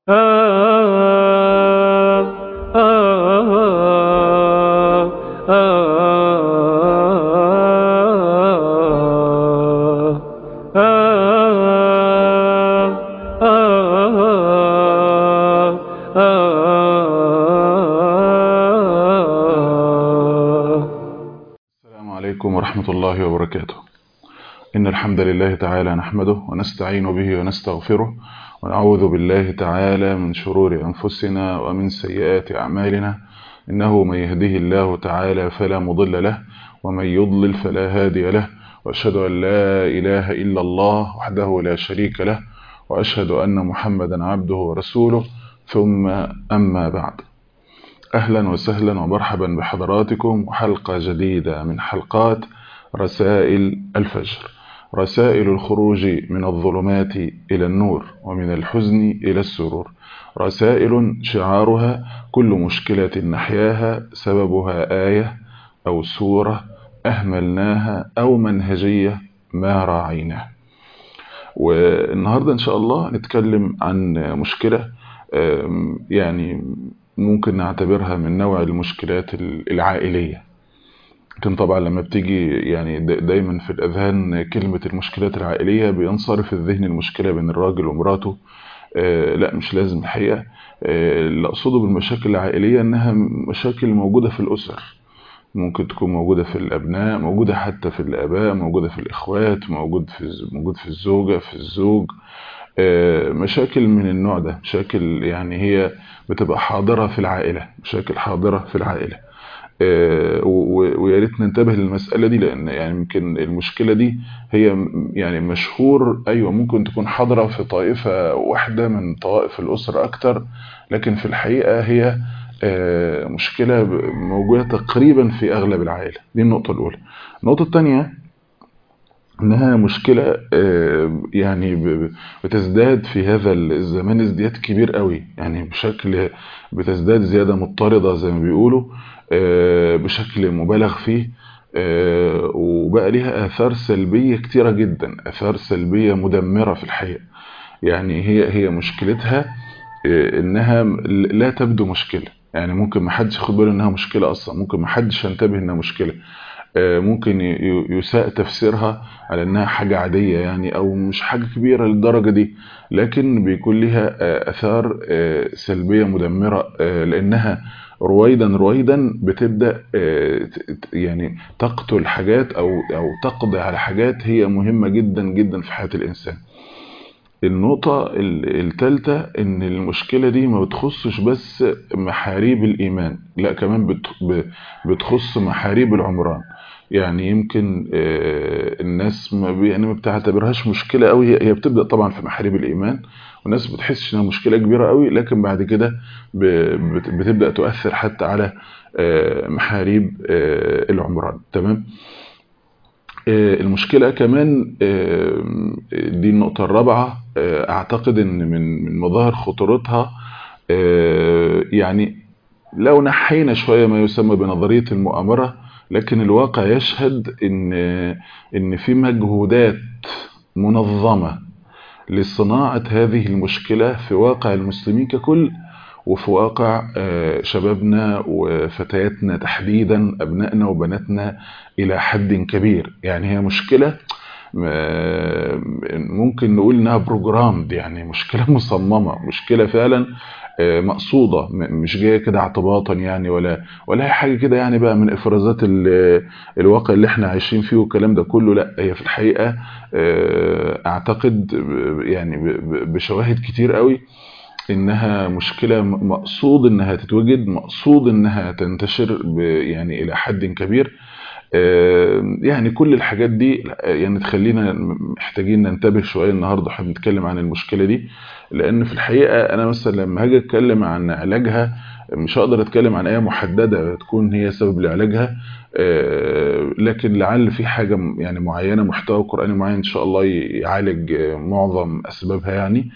السلام عليكم ورحمة الله وبركاته إن الحمد لله تعالى نحمده ونستعين به ونستغفره ونعوذ بالله تعالى من شرور أنفسنا ومن سيئات أعمالنا إنه من يهده الله تعالى فلا مضل له ومن يضلل فلا هادي له وأشهد أن لا إله إلا الله وحده لا شريك له وأشهد أن محمدا عبده ورسوله ثم أما بعد أهلا وسهلا ومرحبا بحضراتكم وحلقة جديدة من حلقات رسائل الفجر رسائل الخروج من الظلمات إلى النور ومن الحزن إلى السرور رسائل شعارها كل مشكلة نحياها سببها آية أو سورة أهملناها أو منهجية ما راعيناها والنهاردة إن شاء الله نتكلم عن مشكلة يعني ممكن نعتبرها من نوع المشكلات العائلية لكن طبعا لما بتيجي يعني دايما في الأذهان كلمة المشكلات العائلية بينصرف الذهن المشكلة بين الراجل ومراته لا مش لازم الحقيقة اللي أقصده بالمشاكل العائلية أنها مشاكل موجودة في الأسر ممكن تكون موجودة في الأبناء موجودة حتى في الآباء موجودة في الإخوات موجود في موجود في الزوجة في الزوج مشاكل من النوع ده مشاكل يعني هي بتبقى حاضرة في العائلة مشاكل حاضرة في العائلة ويا ريت ننتبه للمسألة دي لأن يعني يمكن المشكلة دي هي يعني مشهور أيوة ممكن تكون حاضرة في طائفة واحدة من طوائف الأسرة أكتر لكن في الحقيقة هي مشكلة موجودة تقريبا في أغلب العائلة دي النقطة الأولى النقطة الثانية انها مشكلة يعني بتزداد في هذا الزمان ازدياد كبير قوي يعني بشكل بتزداد زيادة مضطردة زي ما بيقولوا بشكل مبالغ فيه وبقى ليها آثار سلبية كتيرة جدا آثار سلبية مدمرة في الحقيقة يعني هي هي مشكلتها انها لا تبدو مشكلة يعني ممكن ما حدش ياخد باله انها مشكلة اصلا ممكن ما حدش ينتبه انها مشكلة ممكن يساء تفسيرها على انها حاجة عادية يعني او مش حاجة كبيرة للدرجة دي لكن بيكون لها اثار سلبية مدمرة لانها رويدا رويدا بتبدأ يعني تقتل حاجات او او تقضي على حاجات هي مهمة جدا جدا في حياة الانسان النقطة الثالثة ان المشكلة دي ما بتخصش بس محاريب الايمان لا كمان بتخص محاريب العمران يعني يمكن الناس ما يعني ما بتعتبرهاش مشكلة قوي هي بتبدأ طبعا في محاريب الايمان والناس بتحسش انها مشكلة كبيرة قوي لكن بعد كده بتبدأ تؤثر حتى على محاريب العمران تمام المشكلة كمان دي النقطة الرابعة اعتقد ان من من مظاهر خطورتها يعني لو نحينا شوية ما يسمى بنظرية المؤامرة لكن الواقع يشهد ان ان في مجهودات منظمة لصناعة هذه المشكلة في واقع المسلمين ككل وفي واقع شبابنا وفتياتنا تحديدا أبنائنا وبناتنا إلى حد كبير يعني هي مشكلة ممكن نقول انها بروجرام يعني مشكلة مصممة مشكلة فعلا مقصودة مش جاية كده اعتباطا يعني ولا ولا هي حاجة كده يعني بقى من افرازات الواقع اللي احنا عايشين فيه والكلام ده كله لا هي في الحقيقة اعتقد يعني بشواهد كتير قوي انها مشكلة مقصود انها تتوجد مقصود انها تنتشر يعني الى حد كبير يعني كل الحاجات دي يعني تخلينا محتاجين ننتبه شوية النهاردة احنا بنتكلم عن المشكلة دي لان في الحقيقة انا مثلا لما هاجي اتكلم عن علاجها مش هقدر اتكلم عن ايه محددة تكون هي سبب لعلاجها لكن لعل في حاجة يعني معينة محتوى قرآني معين ان شاء الله يعالج معظم اسبابها يعني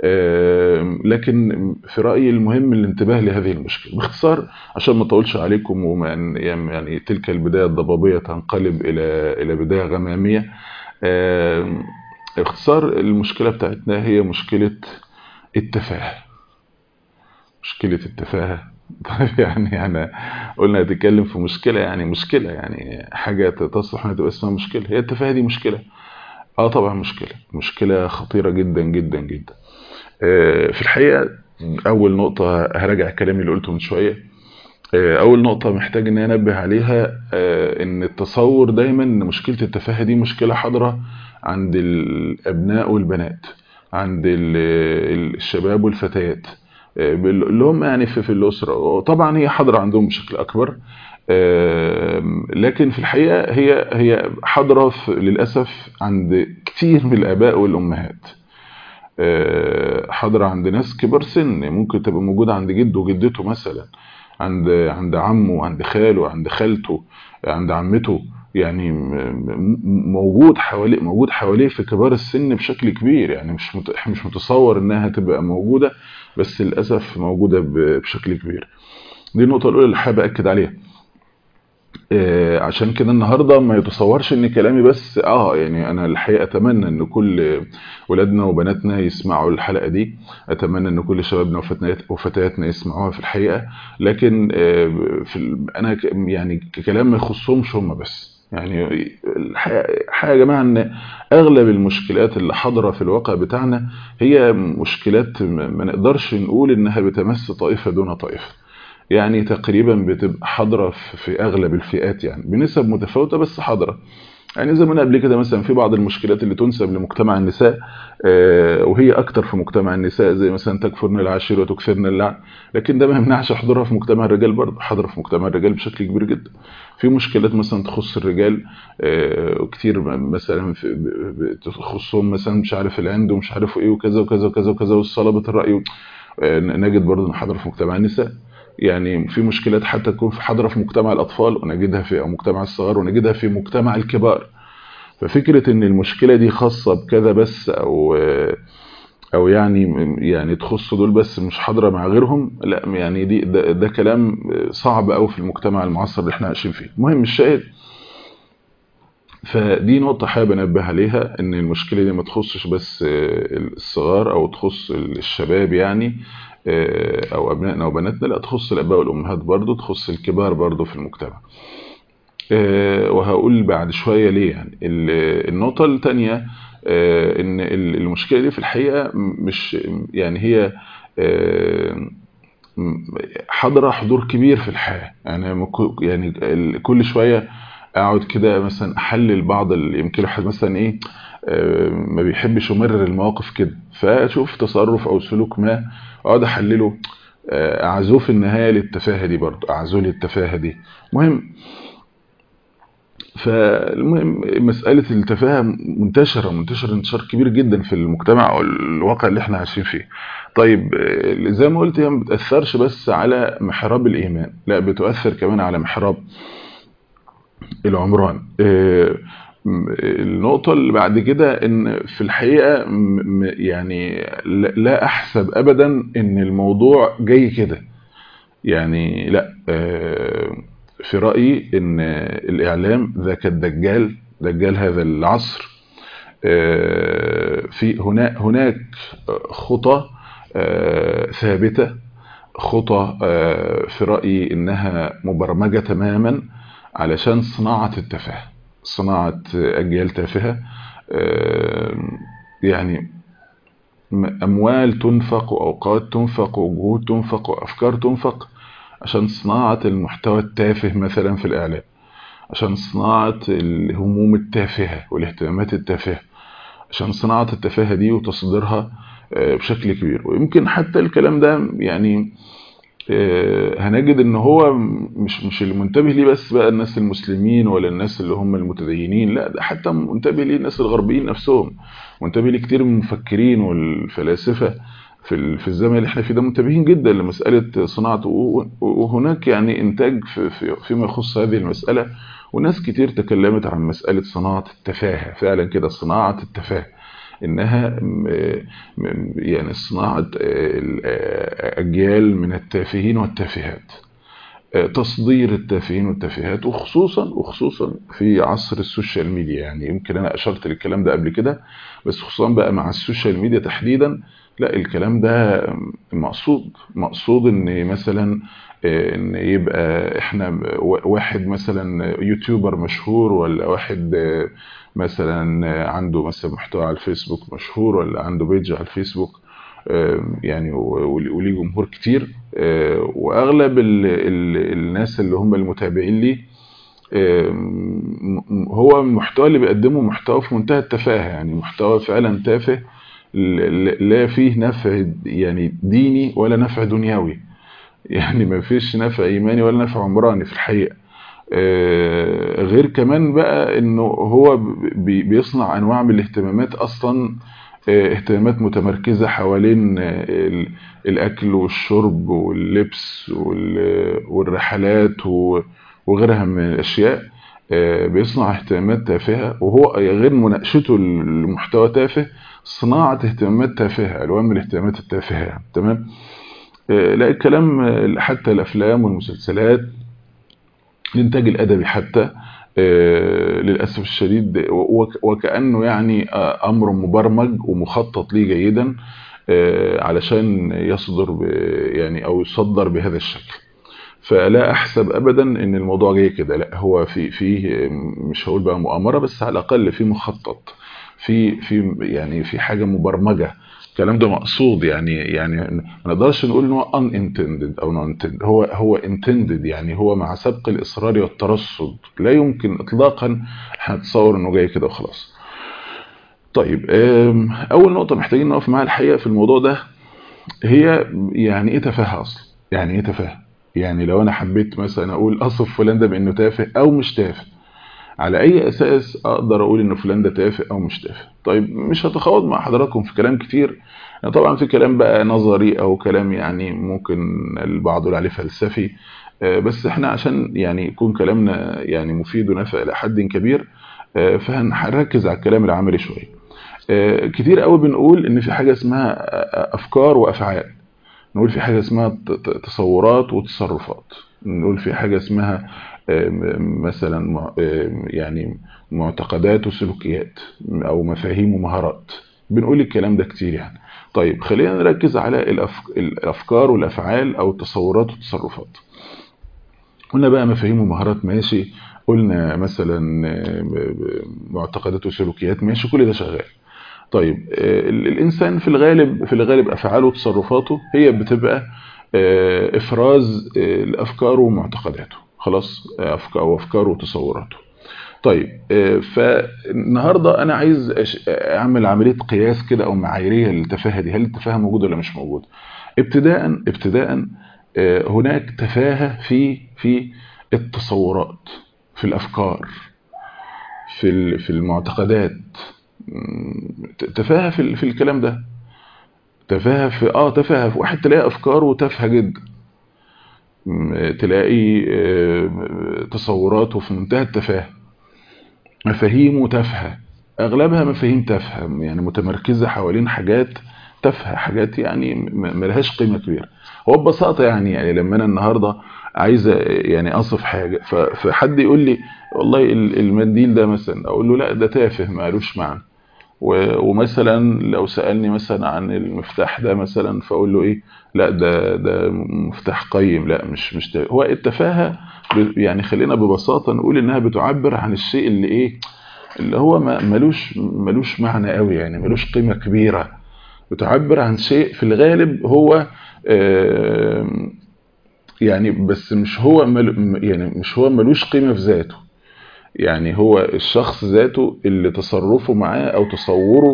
لكن في رأيي المهم الانتباه لهذه المشكلة باختصار عشان ما اطولش عليكم وما يعني تلك البداية الضبابية تنقلب إلى إلى بداية غمامية باختصار المشكلة بتاعتنا هي مشكلة التفاهة مشكلة التفاهة طيب يعني أنا قلنا هتتكلم في مشكلة يعني مشكلة يعني حاجة تصلح انها تبقى اسمها مشكلة هي التفاهة دي مشكلة اه طبعا مشكلة مشكلة خطيرة جدا جدا جدا آه، في الحقيقة أول نقطة هراجع الكلام اللي قلته من شوية آه، أول نقطة محتاج إن أنا أنبه عليها آه، إن التصور دايما إن مشكلة التفاهة دي مشكلة حاضرة عند الأبناء والبنات عند ال- ال- الشباب والفتيات آه، بال- اللي هم يعني في في الأسرة وطبعا هي حاضرة عندهم بشكل أكبر آم، لكن في الحقيقة هي هي حاضرة في- للأسف عند كتير من الآباء والأمهات آه، حاضرة عند ناس كبار سن ممكن تبقى موجودة عند جده وجدته مثلا عند عند عمه عند خاله عند خالته عند عمته يعني م- م- موجود حواليه موجود حواليه في كبار السن بشكل كبير يعني مش مت- مش متصور انها تبقى موجودة بس للأسف موجودة ب- بشكل كبير دي النقطة الأولى اللي حابب أكد عليها آه، عشان كده النهارده ما يتصورش ان كلامي بس اه يعني انا الحقيقه اتمنى ان كل ولادنا وبناتنا يسمعوا الحلقه دي اتمنى ان كل شبابنا وفتيات- وفتياتنا يسمعوها في الحقيقه لكن آه، في ال- انا ك- يعني كلام ما يخصهمش هم بس يعني الحقيقه الحقيقة يا جماعه ان اغلب المشكلات اللي حاضره في الواقع بتاعنا هي مشكلات ما ما نقدرش نقول انها بتمس طائفه دون طائفه يعني تقريبا بتبقى حاضرة في في أغلب الفئات يعني بنسب متفاوتة بس حاضرة يعني زي ما قلنا قبل كده مثلا في بعض المشكلات اللي تنسب لمجتمع النساء آه، وهي أكتر في مجتمع النساء زي مثلا تكفرن العشير وتكثرن اللعن لكن ده ما يمنعش حضورها في مجتمع الرجال برضه حاضرة في مجتمع الرجال بشكل كبير جدا في مشكلات مثلا تخص الرجال آه، وكتير مثلا في- ب- ب- تخصهم مثلا مش عارف العند ومش عارف ايه وكذا وكذا وكذا وكذا والصلابة الرأي آه، نجد برضه ان حاضرة في مجتمع النساء يعني في مشكلات حتى تكون في حاضرة في مجتمع الأطفال ونجدها في أو مجتمع الصغار ونجدها في مجتمع الكبار ففكرة إن المشكلة دي خاصة بكذا بس أو أو يعني يعني تخص دول بس مش حاضرة مع غيرهم لا يعني دي ده, ده كلام صعب أوي في المجتمع المعاصر اللي احنا عايشين فيه المهم الشاهد فدي نقطة حابب أنبه عليها إن المشكلة دي ما تخصش بس الصغار أو تخص الشباب يعني أو أبنائنا وبناتنا لا تخص الآباء والأمهات برضو تخص الكبار برضو في المجتمع وهقول بعد شوية ليه يعني النقطة الثانية إن المشكلة دي في الحقيقة مش يعني هي حضر حضور كبير في الحياة يعني يعني كل شوية اقعد كده مثلا احلل بعض يمكن الواحد مثلا ايه ما بيحبش يمرر المواقف كده فاشوف تصرف او سلوك ما اقعد احلله اعزوه في النهايه للتفاهه دي برضه اعزوه للتفاهه دي مهم فالمهم مسألة التفاهة منتشرة منتشرة انتشار كبير جدا في المجتمع أو الواقع اللي احنا عايشين فيه طيب زي ما قلت هي ما بتأثرش بس على محراب الإيمان لا بتؤثر كمان على محراب العمران النقطة اللي بعد كده ان في الحقيقة يعني لا احسب ابدا ان الموضوع جاي كده يعني لا في رأيي ان الاعلام ذاك الدجال دجال هذا العصر في هناك هناك خطى ثابتة خطى في رأيي انها مبرمجة تماما علشان صناعة التفاهة صناعة أجيال تافهة يعني أموال تنفق وأوقات تنفق وجهود تنفق وأفكار تنفق عشان صناعة المحتوى التافه مثلا في الإعلام عشان صناعة الهموم التافهة والاهتمامات التافهة عشان صناعة التفاهة دي وتصديرها بشكل كبير ويمكن حتى الكلام ده يعني هنجد ان هو مش مش اللي منتبه ليه بس بقى الناس المسلمين ولا الناس اللي هم المتدينين لا ده حتى منتبه ليه الناس الغربيين نفسهم منتبه ليه كتير من المفكرين والفلاسفه في في الزمن اللي احنا فيه ده منتبهين جدا لمساله صناعه وهناك يعني انتاج في في فيما يخص هذه المساله وناس كتير تكلمت عن مساله صناعه التفاهه فعلا كده صناعه التفاهه انها يعني صناعة اجيال من التافهين والتافهات تصدير التافهين والتافهات وخصوصا وخصوصا في عصر السوشيال ميديا يعني يمكن انا اشرت للكلام ده قبل كده بس خصوصا بقى مع السوشيال ميديا تحديدا لا الكلام ده مقصود مقصود ان مثلا ان يبقى احنا واحد مثلا يوتيوبر مشهور ولا واحد مثلا عنده مثلا محتوى على الفيسبوك مشهور ولا عنده بيج على الفيسبوك يعني وليه جمهور كتير واغلب ال ال الناس اللي هم المتابعين ليه هو المحتوى اللي بيقدمه محتوى في منتهى التفاهه يعني محتوى فعلا تافه لا فيه نفع يعني ديني ولا نفع دنيوي يعني ما فيش نفع ايماني ولا نفع عمراني في الحقيقه غير كمان بقى انه هو بيصنع انواع من الاهتمامات اصلا اهتمامات متمركزه حوالين الاكل والشرب واللبس والرحلات وغيرها من الاشياء بيصنع اهتمامات تافهه وهو غير مناقشته المحتوى تافه صناعه اهتمامات تافهه الوان من الاهتمامات التافهه تمام لا الكلام حتى الافلام والمسلسلات الانتاج الادبي حتى للاسف الشديد وكانه يعني امر مبرمج ومخطط ليه جيدا علشان يصدر يعني او يصدر بهذا الشكل فلا احسب ابدا ان الموضوع جاي كده لا هو في في مش هقول بقى مؤامره بس على الاقل في مخطط في في يعني في حاجه مبرمجه الكلام ده مقصود يعني يعني ما نقدرش نقول ان هو ان انتندد او نون intended هو هو انتندد يعني هو مع سبق الاصرار والترصد لا يمكن اطلاقا هنتصور انه جاي كده وخلاص طيب اول نقطه محتاجين نقف معاها الحقيقه في الموضوع ده هي يعني ايه تفاهه اصلا يعني ايه تفاهه يعني لو انا حبيت مثلا اقول اصف فلان ده بانه تافه او مش تافه على اي اساس اقدر اقول ان فلان ده تافه او مش تافه طيب مش هتخوض مع حضراتكم في كلام كتير يعني طبعا في كلام بقى نظري او كلام يعني ممكن البعض يقول عليه فلسفي بس احنا عشان يعني يكون كلامنا يعني مفيد ونافع الى حد كبير فهنركز على الكلام العملي شويه كتير قوي بنقول ان في حاجه اسمها افكار وافعال نقول في حاجه اسمها تصورات وتصرفات نقول في حاجه اسمها مثلا يعني معتقدات وسلوكيات او مفاهيم ومهارات بنقول الكلام ده كتير يعني طيب خلينا نركز على الافكار والافعال او التصورات والتصرفات قلنا بقى مفاهيم ومهارات ماشي قلنا مثلا معتقدات وسلوكيات ماشي كل ده شغال طيب الانسان في الغالب في الغالب افعاله وتصرفاته هي بتبقى افراز الافكار ومعتقداته خلاص افكار وافكار وتصوراته طيب فالنهارده انا عايز اعمل عمليه قياس كده او معاييريه للتفاهه دي هل التفاهه موجوده ولا مش موجوده ابتداء ابتداء هناك تفاهه في في التصورات في الافكار في في المعتقدات تفاهه في في الكلام ده تفاهه في اه تفاهه في واحد تلاقي افكاره تافهه جدا تلاقي تصوراته في منتهى التفاهه مفاهيمه تافهه اغلبها مفاهيم تافهه يعني متمركزه حوالين حاجات تافهه حاجات يعني ملهاش قيمه كبيره هو ببساطه يعني يعني لما انا النهارده عايز يعني اصف حاجه فحد يقول لي والله المنديل ده مثلا اقول له لا ده تافه مالوش معنى ومثلا لو سالني مثلا عن المفتاح ده مثلا فاقول له ايه لا ده ده مفتاح قيم لا مش مش تافه. هو التفاهه يعني خلينا ببساطه نقول انها بتعبر عن الشيء اللي ايه اللي هو ملوش ملوش معنى قوي يعني ملوش قيمه كبيره بتعبر عن شيء في الغالب هو يعني بس مش هو مل يعني مش هو ملوش قيمه في ذاته يعني هو الشخص ذاته اللي تصرفه معاه او تصوره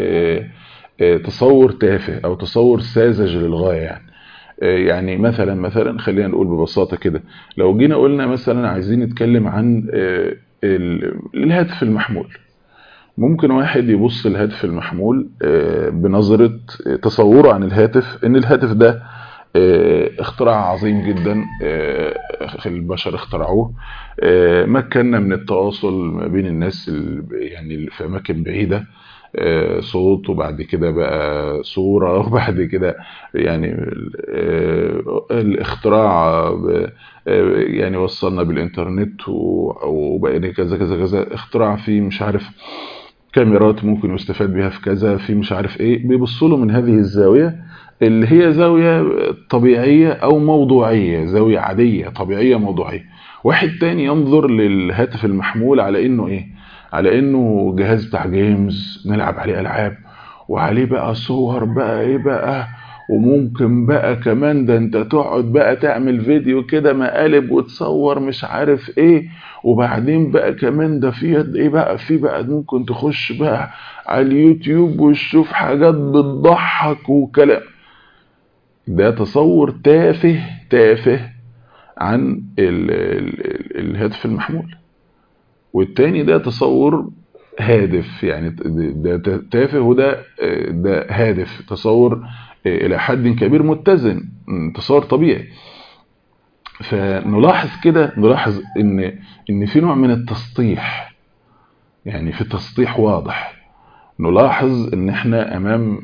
تصور تافه او تصور ساذج للغايه يعني يعني مثلا مثلا خلينا نقول ببساطه كده لو جينا قلنا مثلا عايزين نتكلم عن الهاتف المحمول ممكن واحد يبص الهاتف المحمول بنظره تصوره عن الهاتف ان الهاتف ده اختراع عظيم جدا البشر اخترعوه مكننا من التواصل ما بين الناس يعني في اماكن بعيده صوت وبعد كده بقى صورة وبعد كده يعني الاختراع يعني وصلنا بالانترنت وبقينا كذا كذا كذا اختراع فيه مش عارف كاميرات ممكن يستفاد بها في كذا في مش عارف ايه بيبصوا له من هذه الزاويه اللي هي زاويه طبيعيه او موضوعيه زاويه عاديه طبيعيه موضوعيه واحد تاني ينظر للهاتف المحمول على انه ايه على انه جهاز بتاع جيمز نلعب عليه العاب وعليه بقى صور بقى ايه بقى وممكن بقى كمان ده انت تقعد بقى تعمل فيديو كده مقالب وتصور مش عارف ايه وبعدين بقى كمان ده في ايه بقى في بقى ممكن تخش بقى على اليوتيوب وتشوف حاجات بتضحك وكلام ده تصور تافه تافه عن ال ال الهاتف المحمول والتاني ده تصور هادف يعني ده تافه وده ده هادف تصور الى حد كبير متزن تصور طبيعي فنلاحظ كده نلاحظ ان ان في نوع من التسطيح يعني في تسطيح واضح نلاحظ ان احنا امام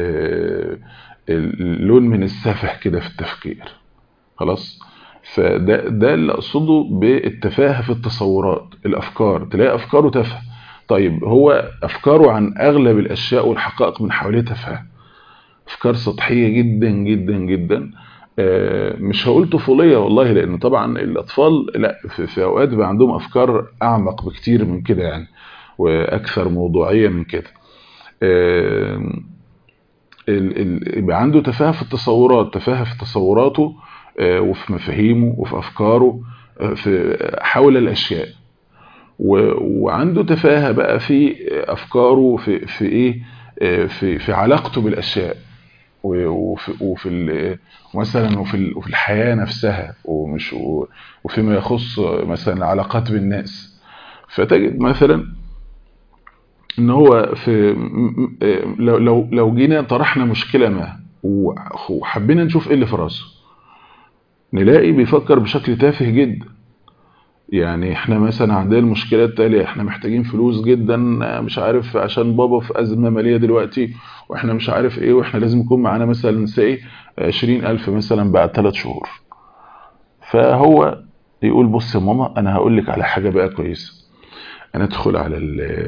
لون من السفه كده في التفكير خلاص فده ده اللي اقصده بالتفاهه في التصورات الافكار تلاقي افكاره تافهه طيب هو افكاره عن اغلب الاشياء والحقائق من حواليه تافهه افكار سطحيه جدا جدا جدا مش هقول طفوليه والله لان طبعا الاطفال لا في, في اوقات بيبقى عندهم افكار اعمق بكتير من كده يعني واكثر موضوعيه من كده يبقى عنده تفاهه في التصورات تفاهه في تصوراته وفي مفاهيمه وفي افكاره في حول الاشياء وعنده تفاهه بقى في افكاره في في ايه في في علاقته بالاشياء وفي وفي مثلا وفي وفي الحياه نفسها ومش وفيما يخص مثلا العلاقات بالناس فتجد مثلا ان هو في لو لو لو جينا طرحنا مشكله ما وحبينا نشوف ايه اللي في راسه نلاقي بيفكر بشكل تافه جدا يعني احنا مثلا عندنا المشكلة التالية احنا محتاجين فلوس جدا مش عارف عشان بابا في أزمة مالية دلوقتي واحنا مش عارف ايه واحنا لازم يكون معانا مثلا سي عشرين ألف مثلا بعد ثلاث شهور فهو يقول بص يا ماما انا هقول لك على حاجة بقى كويسة انا ادخل على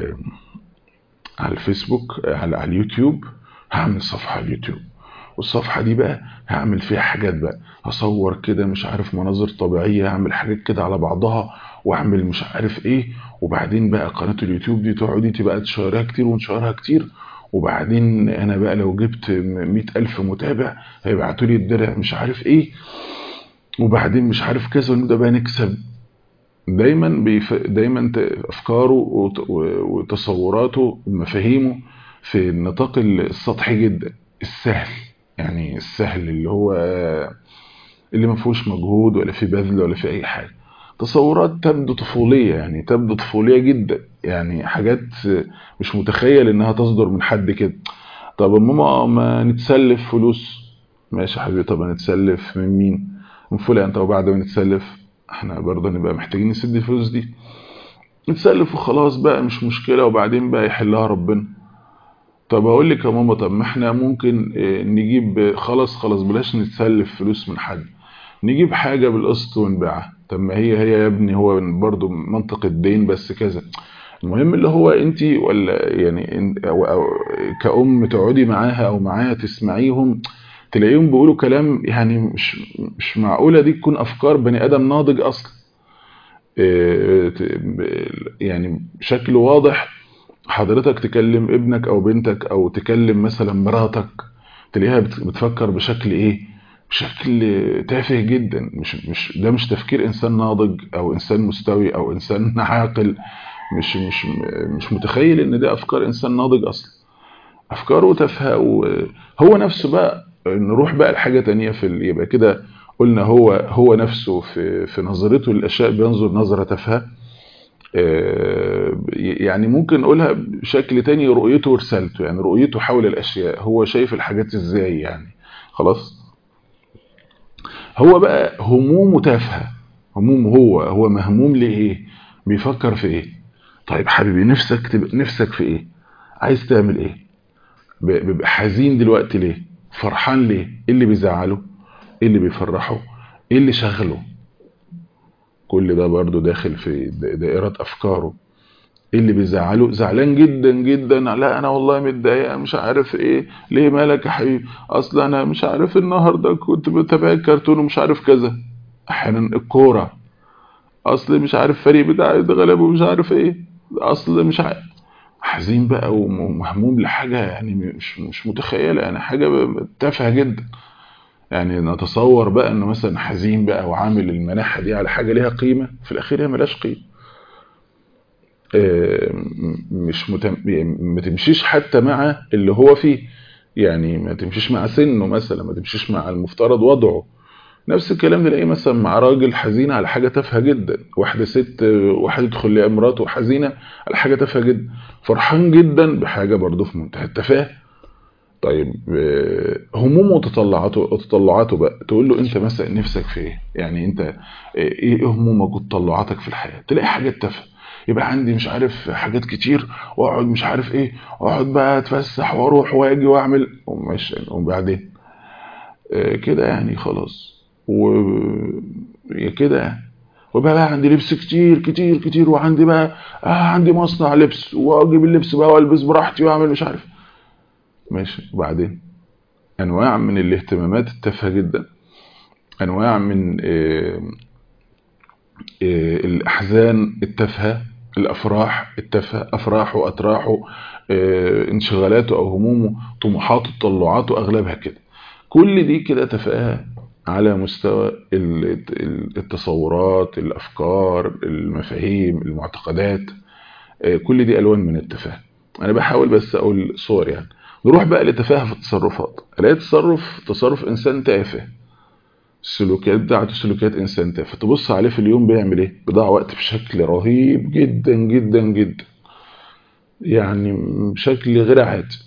على الفيسبوك على, على اليوتيوب هعمل صفحة على اليوتيوب والصفحة دي بقى هعمل فيها حاجات بقى هصور كده مش عارف مناظر طبيعية هعمل حاجات كده على بعضها واعمل مش عارف ايه وبعدين بقى قناة اليوتيوب دي تقعدي تبقى تشيرها كتير ونشيرها كتير وبعدين انا بقى لو جبت مئة الف متابع هيبعتوا لي الدرع مش عارف ايه وبعدين مش عارف كذا ونبدا بقى نكسب دايما بيف... دايما افكاره وتصوراته ومفاهيمه في النطاق السطحي جدا السهل يعني السهل اللي هو اللي ما فيهوش مجهود ولا في بذل ولا في اي حاجه تصورات تبدو طفوليه يعني تبدو طفوليه جدا يعني حاجات مش متخيل انها تصدر من حد كده طب ماما ما نتسلف فلوس ماشي يا حبيبي طب نتسلف من مين من فلان طب بعد ما نتسلف احنا برضه نبقى محتاجين نسد الفلوس دي نتسلف وخلاص بقى مش مشكله وبعدين بقى يحلها ربنا طب اقول لك يا ماما طب ما احنا ممكن نجيب خلاص خلاص بلاش نتسلف فلوس من حد نجيب حاجة بالقسط ونبيعها طب ما هي هي يا ابني هو برضو منطق الدين بس كذا المهم اللي هو انت ولا يعني أو أو كأم تقعدي معاها او معاها تسمعيهم تلاقيهم بيقولوا كلام يعني مش مش معقولة دي تكون افكار بني ادم ناضج اصلا يعني بشكل واضح حضرتك تكلم ابنك او بنتك او تكلم مثلا مراتك تلاقيها بتفكر بشكل ايه بشكل تافه جدا مش مش ده مش تفكير انسان ناضج او انسان مستوي او انسان عاقل مش مش مش متخيل ان ده افكار انسان ناضج اصلا افكاره تافهه وهو نفسه بقى نروح بقى لحاجه تانية في يبقى كده قلنا هو هو نفسه في في نظرته للاشياء بينظر نظره تافهه يعني ممكن نقولها بشكل تاني رؤيته ورسالته يعني رؤيته حول الاشياء هو شايف الحاجات ازاي يعني خلاص هو بقى همومه تافهه هموم هو هو مهموم لايه بيفكر في ايه طيب حبيبي نفسك تبقى نفسك في ايه عايز تعمل ايه بيبقى حزين دلوقتي ليه فرحان ليه ايه اللي بيزعله ايه اللي بيفرحه ايه اللي شغله كل ده برضو داخل في دائرة أفكاره اللي بيزعله زعلان جدا جدا لا انا والله متضايق مش عارف ايه ليه مالك يا حبيبي اصل انا مش عارف النهارده كنت بتابع الكرتون ومش عارف كذا احيانا الكوره اصل مش عارف فريق بتاعي ده غلب ومش عارف ايه اصل مش عارف حزين بقى ومهموم لحاجه يعني مش مش متخيله يعني حاجه تافهه جدا يعني نتصور بقى انه مثلا حزين بقى وعامل المناحه دي على حاجه ليها قيمه في الاخير هي ملهاش قيمه مش متم... ما تمشيش حتى مع اللي هو فيه يعني ما تمشيش مع سنه مثلا ما تمشيش مع المفترض وضعه نفس الكلام نلاقيه مثلا مع راجل حزين على حاجه تافهه جدا واحده ست واحد يدخل لمراته حزينه على حاجه تافهه جدا فرحان جدا بحاجه برضه في منتهى التفاهه طيب همومه وتطلعاته وتطلعاته بقى تقول له انت مثلا نفسك في ايه يعني انت ايه همومك وتطلعاتك في الحياه تلاقي حاجات تافهه يبقى عندي مش عارف حاجات كتير واقعد مش عارف ايه واقعد بقى اتفسح واروح واجي واعمل ومش وبعدين كده يعني خلاص و كده يعني وبقى, بقى عندي لبس كتير كتير كتير وعندي بقى آه عندي مصنع لبس واجيب اللبس بقى والبس براحتي واعمل مش عارف ماشي وبعدين انواع من الاهتمامات التافهه جدا انواع من إيه إيه الاحزان التافهه الافراح التافهه افراحه واتراحه إيه انشغالاته او همومه طموحاته تطلعاته اغلبها كده كل دي كده تفاهه على مستوى التصورات الافكار المفاهيم المعتقدات كل دي الوان من التفاهه انا بحاول بس اقول صور يعني نروح بقى لتفاهه في التصرفات الاقي تصرف تصرف انسان تافه السلوكيات بتاعته سلوكيات انسان تافه تبص عليه في اليوم بيعمل ايه بيضيع وقت بشكل رهيب جدا جدا جدا يعني بشكل غير عادي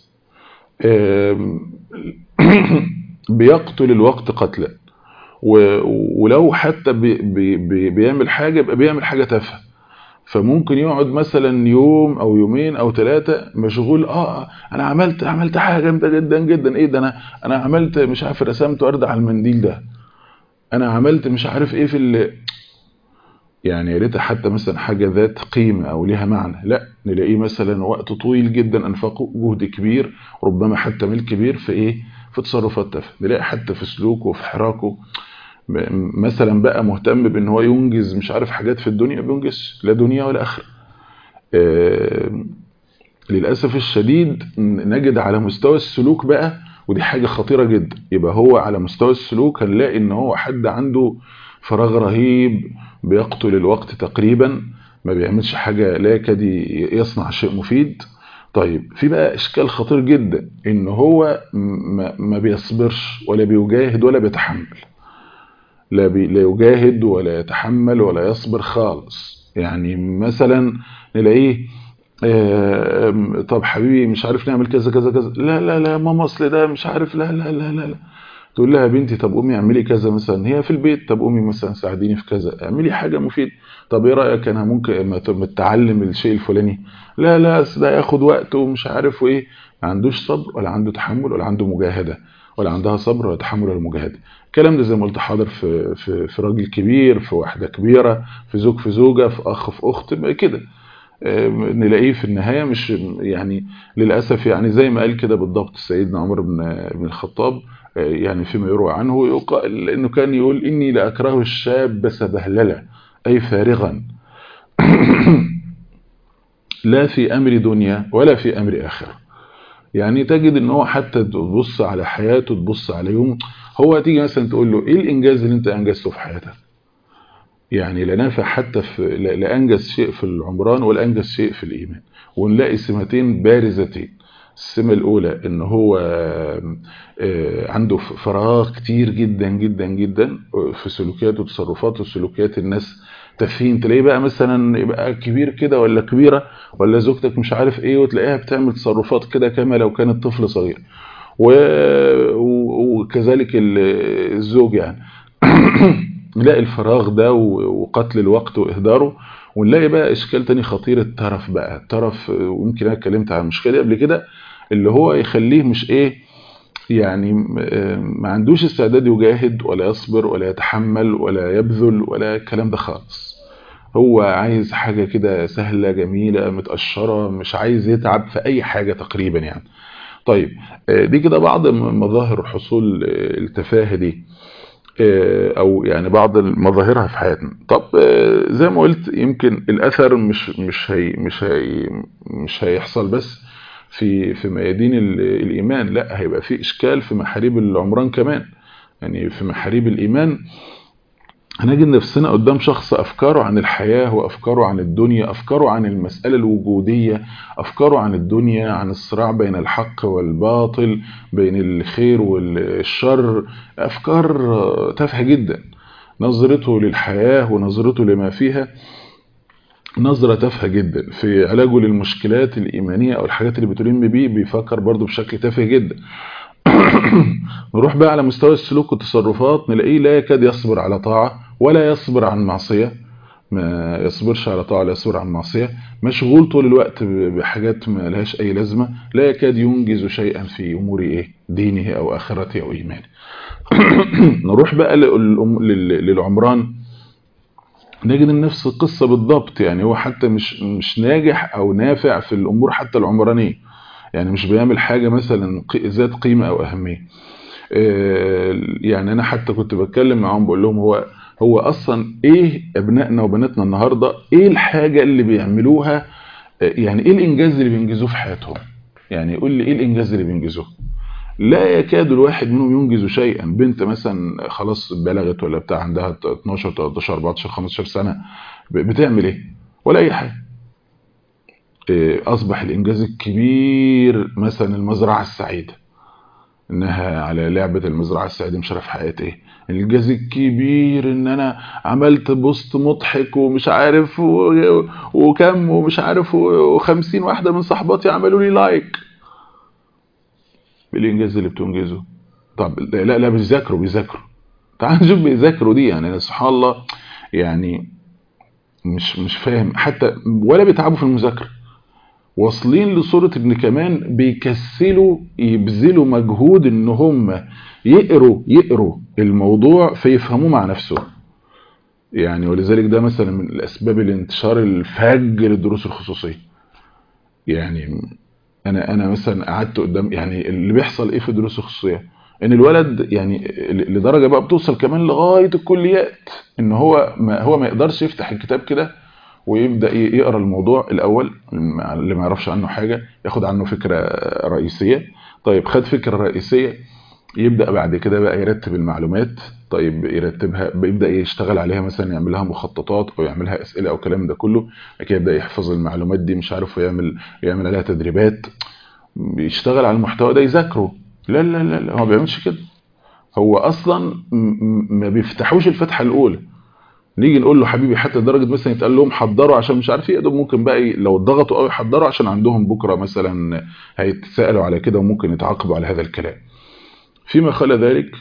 بيقتل الوقت قتلا ولو حتى بي بي بيعمل حاجه يبقى بيعمل حاجه تافهه فممكن يقعد مثلا يوم او يومين او ثلاثه مشغول اه انا عملت عملت حاجه جامده جدا جدا ايه ده انا انا عملت مش عارف رسمت ورده على المنديل ده انا عملت مش عارف ايه في ال يعني يا ريت حتى مثلا حاجه ذات قيمه او ليها معنى لا نلاقيه مثلا وقت طويل جدا انفقه جهد كبير ربما حتى ميل كبير في ايه في تصرفات تافهه نلاقي حتى في سلوكه وفي حراكه مثلا بقى مهتم بان هو ينجز مش عارف حاجات في الدنيا بينجز لا دنيا ولا اخره آه للاسف الشديد نجد على مستوى السلوك بقى ودي حاجه خطيره جدا يبقى هو على مستوى السلوك هنلاقي ان هو حد عنده فراغ رهيب بيقتل الوقت تقريبا ما بيعملش حاجه لا يكاد يصنع شيء مفيد طيب في بقى اشكال خطير جدا ان هو ما بيصبرش ولا بيجاهد ولا بيتحمل لا, بي لا يجاهد ولا يتحمل ولا يصبر خالص يعني مثلا نلاقيه آه طب حبيبي مش عارف نعمل كذا كذا كذا لا لا لا ماما اصل ده مش عارف لا لا لا لا, لا. تقول لها بنتي طب قومي اعملي كذا مثلا هي في البيت طب قومي مثلا ساعديني في كذا اعملي حاجه مفيده طب ايه رايك انا ممكن ما تتعلم الشيء الفلاني لا لا ده ياخد وقت ومش عارف وايه ما عندوش صبر ولا عنده تحمل ولا عنده مجاهده ولا عندها صبر ولا تحمل ولا مجاهده الكلام ده زي ما قلت حاضر في في في راجل كبير في واحده كبيره في زوج في زوجه في اخ في اخت كده نلاقيه في النهايه مش يعني للاسف يعني زي ما قال كده بالضبط سيدنا عمر بن بن الخطاب يعني فيما يروى عنه يقال انه كان يقول اني لاكره الشاب سبهلله اي فارغا لا في امر دنيا ولا في امر اخره يعني تجد ان هو حتى تبص على حياته تبص على يوم هو تيجي مثلا تقول له ايه الانجاز اللي انت انجزته في حياتك يعني لا نافع حتى في لا انجز شيء في العمران ولا انجز شيء في الايمان ونلاقي سمتين بارزتين السمة الأولى إن هو عنده فراغ كتير جدا جدا جدا في سلوكيات وتصرفات وسلوكيات الناس تفهيم تلاقيه بقى مثلا يبقى كبير كده ولا كبيرة ولا زوجتك مش عارف ايه وتلاقيها بتعمل تصرفات كده كما لو كانت طفل صغير وكذلك الزوج يعني نلاقي الفراغ ده وقتل الوقت واهداره ونلاقي بقى اشكال تاني خطير الترف بقى الترف ويمكن انا اتكلمت عن المشكله دي قبل كده اللي هو يخليه مش ايه يعني ما عندوش استعداد يجاهد ولا يصبر ولا يتحمل ولا يبذل ولا الكلام ده خالص هو عايز حاجة كده سهلة جميلة متقشرة مش عايز يتعب في أي حاجة تقريبا يعني طيب دي كده بعض مظاهر حصول التفاهة دي او يعني بعض مظاهرها في حياتنا طب زي ما قلت يمكن الاثر مش مش هي مش هي مش هيحصل بس في في ميادين الايمان لا هيبقى في اشكال في محاريب العمران كمان يعني في محاريب الايمان هنجد نفسنا قدام شخص افكاره عن الحياه وافكاره عن الدنيا افكاره عن المساله الوجوديه افكاره عن الدنيا عن الصراع بين الحق والباطل بين الخير والشر افكار تافهه جدا نظرته للحياه ونظرته لما فيها نظرة تافهة جدا في علاجه للمشكلات الإيمانية أو الحاجات اللي بتلم بيه بيفكر برضه بشكل تافه جدا نروح بقى على مستوى السلوك والتصرفات نلاقيه لا يكاد يصبر على طاعة ولا يصبر عن معصية ما يصبرش على طاعة ولا يصبر عن معصية مشغول طول الوقت بحاجات ما لهاش أي لازمة لا يكاد ينجز شيئا في أمور إيه دينه أو آخرته أو إيمانه نروح بقى للعمران نجد نفس القصة بالضبط يعني هو حتى مش مش ناجح أو نافع في الأمور حتى العمرانية يعني مش بيعمل حاجة مثلا ذات قيمة أو أهمية يعني أنا حتى كنت بتكلم معاهم بقول لهم هو هو أصلا إيه أبنائنا وبناتنا النهاردة إيه الحاجة اللي بيعملوها يعني إيه الإنجاز اللي بينجزوه في حياتهم يعني يقول لي إيه الإنجاز اللي بينجزوه لا يكاد الواحد منهم ينجز شيئا بنت مثلا خلاص بلغت ولا بتاع عندها 12 13 14 15 سنة بتعمل ايه ولا اي حاجة اصبح الانجاز الكبير مثلا المزرعة السعيدة انها على لعبة المزرعة السعيدة مش عارف حققت ايه الانجاز الكبير ان انا عملت بوست مضحك ومش عارف وكم ومش عارف و50 واحدة من صحباتي عملوا لي لايك بالانجاز اللي بتنجزه طب لا لا بيذاكروا بيذاكروا تعال نشوف بيذاكروا دي يعني سبحان الله يعني مش مش فاهم حتى ولا بيتعبوا في المذاكره واصلين لصوره ابن كمان بيكسلوا يبذلوا مجهود ان هم يقروا يقروا الموضوع فيفهموه مع نفسهم يعني ولذلك ده مثلا من الاسباب الانتشار الفج للدروس الخصوصيه يعني انا انا مثلا قعدت قدام يعني اللي بيحصل ايه في الدروس الخصوصيه ان الولد يعني لدرجه بقى بتوصل كمان لغايه الكليات ان هو ما هو ما يقدرش يفتح الكتاب كده ويبدا يقرا الموضوع الاول اللي ما يعرفش عنه حاجه ياخد عنه فكره رئيسيه طيب خد فكره رئيسيه يبدا بعد كده بقى يرتب المعلومات طيب يرتبها بيبدا يشتغل عليها مثلا يعمل لها مخططات او يعمل لها اسئله او الكلام ده كله بعد يبدا يحفظ المعلومات دي مش عارف ويعمل يعمل عليها تدريبات بيشتغل على المحتوى ده يذاكره لا لا لا, لا هو ما بيعملش كده هو اصلا ما بيفتحوش الفتحه الاولى نيجي نقول له حبيبي حتى لدرجه مثلا يتقال لهم حضروا عشان مش عارف ايه ممكن بقى لو ضغطوا قوي يحضروا عشان عندهم بكره مثلا هيتسالوا على كده وممكن يتعاقبوا على هذا الكلام فيما خلا ذلك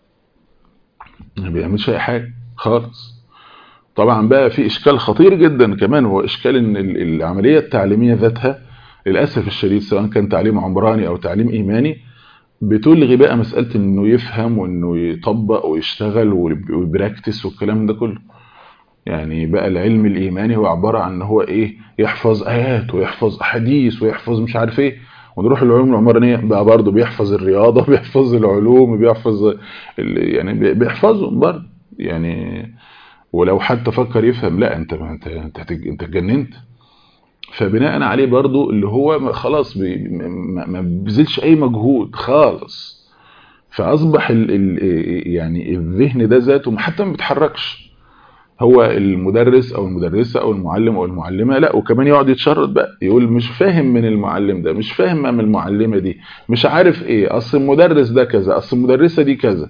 ما بيعملش اي حاجه خالص طبعا بقى في اشكال خطير جدا كمان هو اشكال ان العمليه التعليميه ذاتها للاسف الشديد سواء كان تعليم عمراني او تعليم ايماني بتلغي بقى مساله انه يفهم وانه يطبق ويشتغل ويبراكتس والكلام ده كله يعني بقى العلم الايماني هو عباره عن ان هو ايه يحفظ ايات ويحفظ احاديث ويحفظ مش عارف ايه ونروح العلوم العمرانيه بقى برضه بيحفظ الرياضه بيحفظ العلوم بيحفظ يعني بيحفظهم برضه يعني ولو حتى فكر يفهم لا انت انت انت انت اتجننت فبناء عليه برضه اللي هو خلاص بي ما بيبذلش اي مجهود خالص فاصبح ال ال يعني الذهن ده ذاته حتى ما بيتحركش هو المدرس او المدرسه او المعلم او المعلمه لا وكمان يقعد يتشرط بقى يقول مش فاهم من المعلم ده مش فاهم من المعلمه دي مش عارف ايه اصل المدرس ده كذا اصل المدرسه دي كذا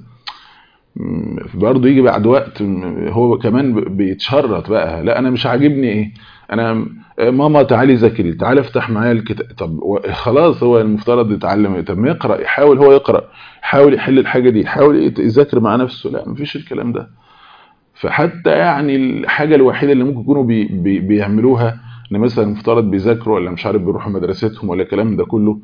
برضه يجي بعد وقت هو كمان بيتشرط بقى لا انا مش عاجبني ايه انا ماما تعالي ذاكري تعالي افتح معايا الكتاب طب خلاص هو المفترض يتعلم طب ما يقرا يحاول هو يقرا يحاول يحل الحاجه دي يحاول يذاكر مع نفسه لا مفيش الكلام ده فحتى يعني الحاجه الوحيده اللي ممكن يكونوا بي بي بيعملوها ان مثلا المفترض بيذاكروا ولا مش عارف بيروحوا مدرستهم ولا الكلام ده كله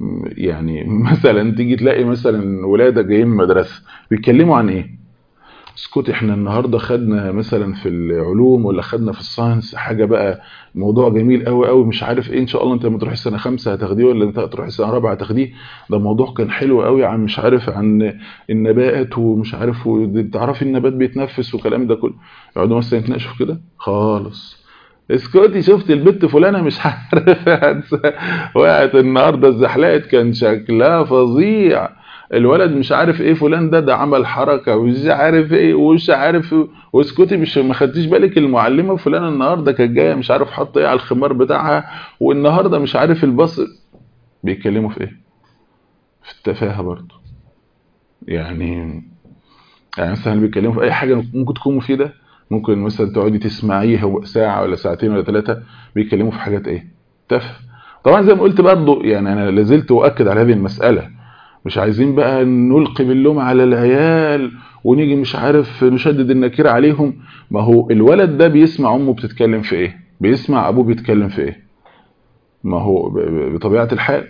يعني مثلا تيجي تلاقي مثلا ولاده جايين من مدرسه بيتكلموا عن ايه اسكت احنا النهارده خدنا مثلا في العلوم ولا خدنا في الساينس حاجه بقى موضوع جميل قوي قوي مش عارف ايه ان شاء الله انت لما تروح السنه خمسة هتاخديه ولا انت هتروح السنه رابعه هتاخديه ده موضوع كان حلو قوي عن مش عارف عن النبات ومش عارف تعرفي النبات بيتنفس والكلام ده كله يقعدوا مثلا يتناقشوا في كده خالص اسكتي شفت البت فلانه مش عارف وقعت النهارده اتزحلقت كان شكلها فظيع الولد مش عارف ايه فلان ده ده عمل حركه ومش عارف ايه ومش عارف واسكتي مش ما خدتيش بالك المعلمه فلانه النهارده كانت جايه مش عارف حاطه ايه على الخمار بتاعها والنهارده مش عارف البص بيتكلموا في ايه في التفاهه برضه يعني يعني مثلا بيتكلموا في اي حاجه ممكن تكون مفيده ممكن مثلا تقعدي تسمعيها ساعه ولا ساعتين ولا ثلاثه بيتكلموا في حاجات ايه تافهه طبعا زي ما قلت برضه يعني انا لازلت اؤكد على هذه المساله مش عايزين بقى نلقي باللوم على العيال ونيجي مش عارف نشدد النكير عليهم ما هو الولد ده بيسمع امه بتتكلم في ايه بيسمع ابوه بيتكلم في ايه ما هو بطبيعه الحال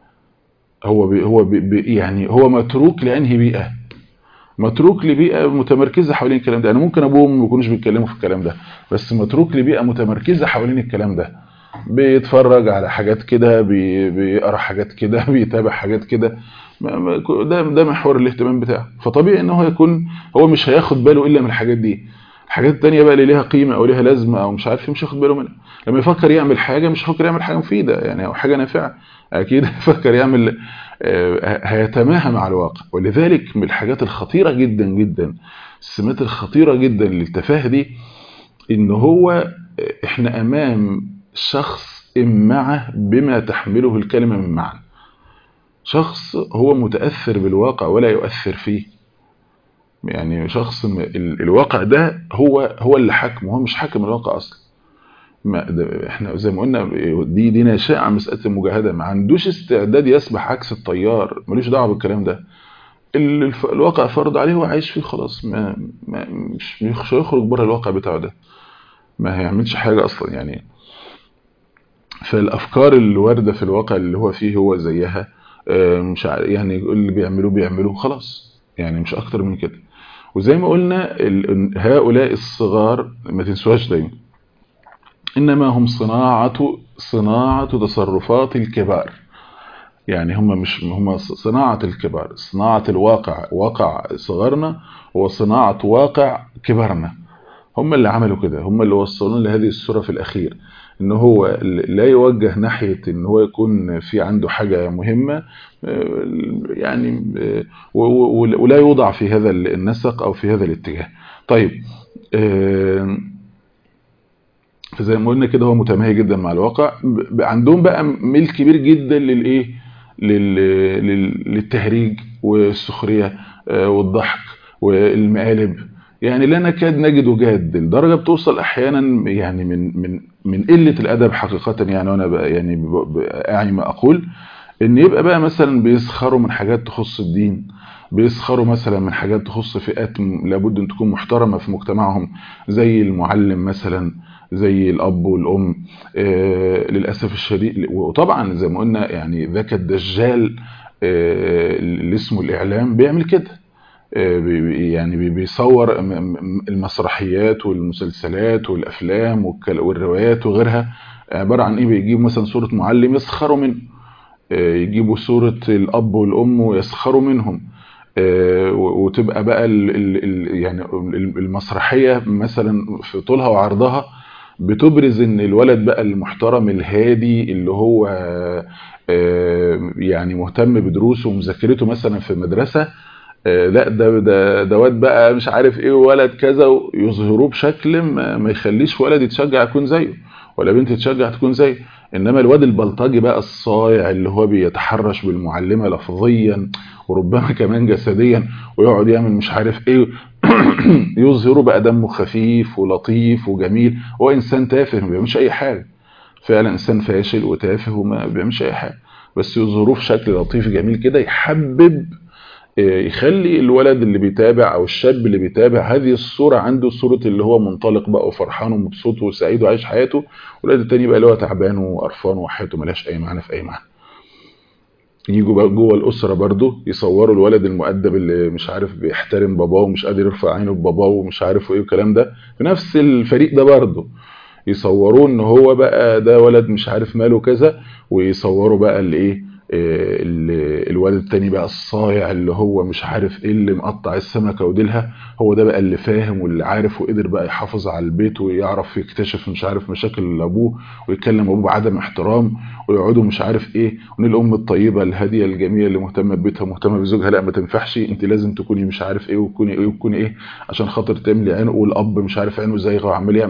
هو بي هو بي يعني هو متروك لانهي بيئه متروك لبيئه متمركزه حوالين الكلام ده يعني ممكن ابوه وامه ما يكونوش بيتكلموا في الكلام ده بس متروك لبيئه متمركزه حوالين الكلام ده بيتفرج على حاجات كده بيقرا حاجات كده بيتابع حاجات كده ده ده محور الاهتمام بتاعه فطبيعي ان هو يكون هو مش هياخد باله الا من الحاجات دي الحاجات التانية بقى اللي ليها قيمة او ليها لازمة او مش عارف مش هياخد باله منها لما يفكر يعمل حاجة مش هيفكر يعمل حاجة مفيدة يعني او حاجة نافعة اكيد هيفكر يعمل هيتماهى مع الواقع ولذلك من الحاجات الخطيرة جدا جدا السمات الخطيرة جدا للتفاهة دي ان هو احنا امام شخص امعه بما تحمله الكلمة من معنى شخص هو متأثر بالواقع ولا يؤثر فيه يعني شخص الواقع ده هو هو اللي حاكمه هو مش حاكم الواقع اصلا ما احنا زي ما قلنا دي دي ناشئه عن مساله المجاهده ما عندوش استعداد يسبح عكس التيار ملوش دعوه بالكلام ده الواقع فرض عليه هو عايش فيه خلاص ما, ما مش مش هيخرج بره الواقع بتاعه ده ما هيعملش حاجه اصلا يعني فالافكار اللي وارده في الواقع اللي هو فيه هو زيها مش يعني اللي بيعملوه بيعملوه خلاص يعني مش اكتر من كده وزي ما قلنا هؤلاء الصغار ما تنسوهاش دايما انما هم صناعه صناعه تصرفات الكبار يعني هم مش هم صناعه الكبار صناعه الواقع واقع صغرنا هو صناعه واقع كبرنا هم اللي عملوا كده هم اللي وصلونا لهذه الصوره في الاخير ان هو لا يوجه ناحية ان هو يكون في عنده حاجة مهمة يعني ولا يوضع في هذا النسق او في هذا الاتجاه طيب فزي ما قلنا كده هو متماهي جدا مع الواقع عندهم بقى ميل كبير جدا للايه للتهريج والسخرية والضحك والمقالب يعني لا نكاد نجد جاد لدرجه بتوصل احيانا يعني من من من قله الادب حقيقه يعني وانا بقى يعني اعي ما اقول ان يبقى بقى مثلا بيسخروا من حاجات تخص الدين بيسخروا مثلا من حاجات تخص فئات لابد ان تكون محترمه في مجتمعهم زي المعلم مثلا زي الاب والام آه للاسف الشديد وطبعا زي ما قلنا يعني ذاك الدجال آه اللي اسمه الاعلام بيعمل كده يعني بيصور المسرحيات والمسلسلات والافلام والروايات وغيرها عباره عن ايه بيجيبوا مثلا صوره معلم يسخروا منه يجيبوا صوره الاب والام ويسخروا منهم وتبقى بقى ال ال يعني المسرحيه مثلا في طولها وعرضها بتبرز ان الولد بقى المحترم الهادي اللي هو يعني مهتم بدروسه ومذاكرته مثلا في مدرسه لا ده ده ده واد بقى مش عارف ايه ولد كذا يظهروه بشكل ما, ما يخليش ولد يتشجع يكون زيه ولا بنت تتشجع تكون زيه انما الواد البلطجي بقى الصايع اللي هو بيتحرش بالمعلمه لفظيا وربما كمان جسديا ويقعد يعمل مش عارف ايه يظهره بقى دمه خفيف ولطيف وجميل هو انسان تافه ما بيعملش اي حاجه فعلا انسان فاشل وتافه وما بيعملش اي حاجه بس يظهروه في شكل لطيف جميل كده يحبب يخلي الولد اللي بيتابع او الشاب اللي بيتابع هذه الصورة عنده صورة اللي هو منطلق بقى وفرحان ومبسوط وسعيد وعايش حياته والولد التاني بقى اللي هو تعبان وقرفان وحياته ملهاش اي معنى في اي معنى يجوا بقى جوه الاسره برضو يصوروا الولد المؤدب اللي مش عارف بيحترم باباه ومش قادر يرفع عينه بباباه ومش عارف ايه والكلام ده في نفس الفريق ده برضو يصوروه ان هو بقى ده ولد مش عارف ماله كذا ويصوروا بقى الايه الولد التاني بقى الصايع اللي هو مش عارف ايه اللي مقطع السمكه وديلها هو ده بقى اللي فاهم واللي عارف وقدر بقى يحافظ على البيت ويعرف يكتشف مش عارف مشاكل ابوه ويتكلم ابوه بعدم احترام ويقعدوا مش عارف ايه وان الام الطيبه الهاديه الجميله اللي مهتمه ببيتها مهتمه بزوجها لا ما تنفعش انت لازم تكوني مش عارف ايه وتكوني ايه وتكوني ايه عشان خاطر تملي عينه والاب مش عارف عينه زيغه وعمال يعمل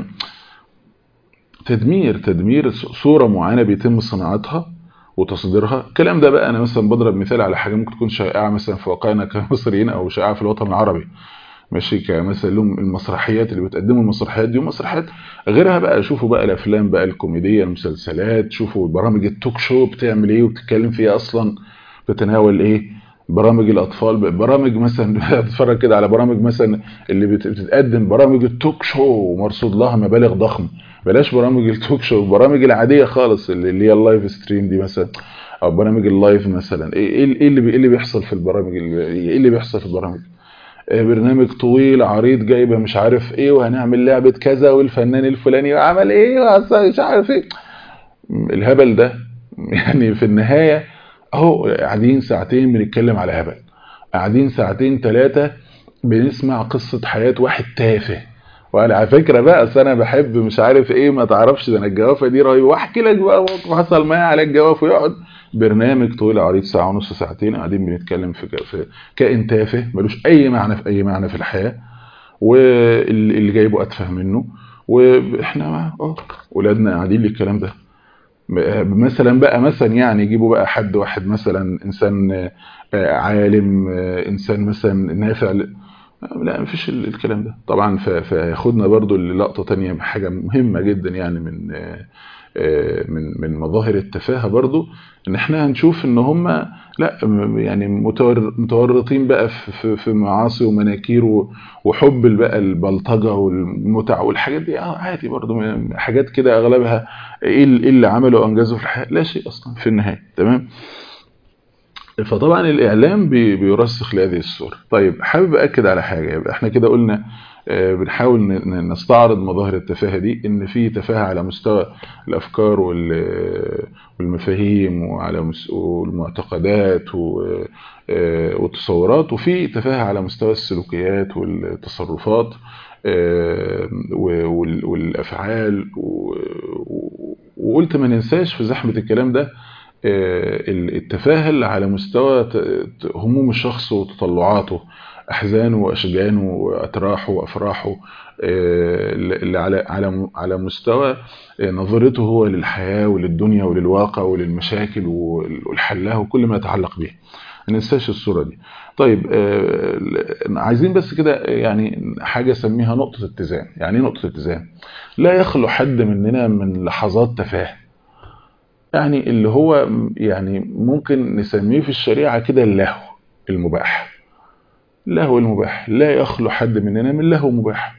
تدمير تدمير صوره معينه بيتم صناعتها وتصديرها الكلام ده بقى انا مثلا بضرب مثال على حاجه ممكن تكون شائعه مثلا في واقعنا كمصريين او شائعه في الوطن العربي ماشي كمثلا لهم المسرحيات اللي بتقدموا المسرحيات دي ومسرحيات غيرها بقى شوفوا بقى الافلام بقى الكوميديه المسلسلات شوفوا برامج التوك شو بتعمل ايه وبتتكلم فيها اصلا بتتناول ايه برامج الاطفال برامج مثلا بتتفرج كده على برامج مثلا اللي بتتقدم برامج التوك شو ومرصود لها مبالغ ضخمه بلاش برامج التوك شو البرامج العاديه خالص اللي هي اللايف ستريم دي مثلا او برامج اللايف مثلا ايه ايه اللي ايه اللي بيحصل في البرامج ايه اللي بيحصل في البرامج برنامج طويل عريض جايبه مش عارف ايه وهنعمل لعبه كذا والفنان الفلاني عمل ايه مش عارف ايه الهبل ده يعني في النهايه اهو قاعدين ساعتين بنتكلم على هبل قاعدين ساعتين ثلاثه بنسمع قصه حياه واحد تافه وانا على فكره بقى اصل انا بحب مش عارف ايه ما تعرفش ده انا الجوافه دي رهيبه واحكي لك بقى موقف حصل معايا على الجواف ويقعد برنامج طويل عريض ساعه ونص ساعتين قاعدين بنتكلم في, في كائن تافه ملوش اي معنى في اي معنى في الحياه واللي جايبه اتفه منه واحنا اه ولادنا قاعدين للكلام ده مثلا بقى مثلا يعني يجيبوا بقى حد واحد مثلا انسان عالم انسان مثلا نافع لا مفيش الكلام ده طبعا فياخدنا برضو للقطه تانية بحاجه مهمه جدا يعني من من من مظاهر التفاهه برضو ان احنا هنشوف ان هم لا يعني متورطين بقى في في معاصي ومناكير وحب بقى البلطجه والمتع والحاجات دي اه عادي برضو حاجات كده اغلبها ايه اللي عمله وانجزه في الحياه لا شيء اصلا في النهايه تمام فطبعا الاعلام بيرسخ لهذه الصوره طيب حابب اكد على حاجه يبقى احنا كده قلنا بنحاول نستعرض مظاهر التفاهه دي ان في تفاهه على مستوى الافكار والمفاهيم وعلى المعتقدات والتصورات وفي تفاهه على مستوى السلوكيات والتصرفات والافعال وقلت ما ننساش في زحمه الكلام ده التفاهل على مستوى هموم الشخص وتطلعاته احزانه واشجانه واتراحه وافراحه اللي على على على مستوى نظرته هو للحياه وللدنيا وللواقع وللمشاكل والحلها وكل ما يتعلق به ما ننساش الصوره دي طيب عايزين بس كده يعني حاجه اسميها نقطه اتزان يعني ايه نقطه اتزان لا يخلو حد مننا من لحظات تفاهه يعني اللي هو يعني ممكن نسميه في الشريعة كده اللهو المباح اللهو المباح لا يخلو حد مننا من لهو مباح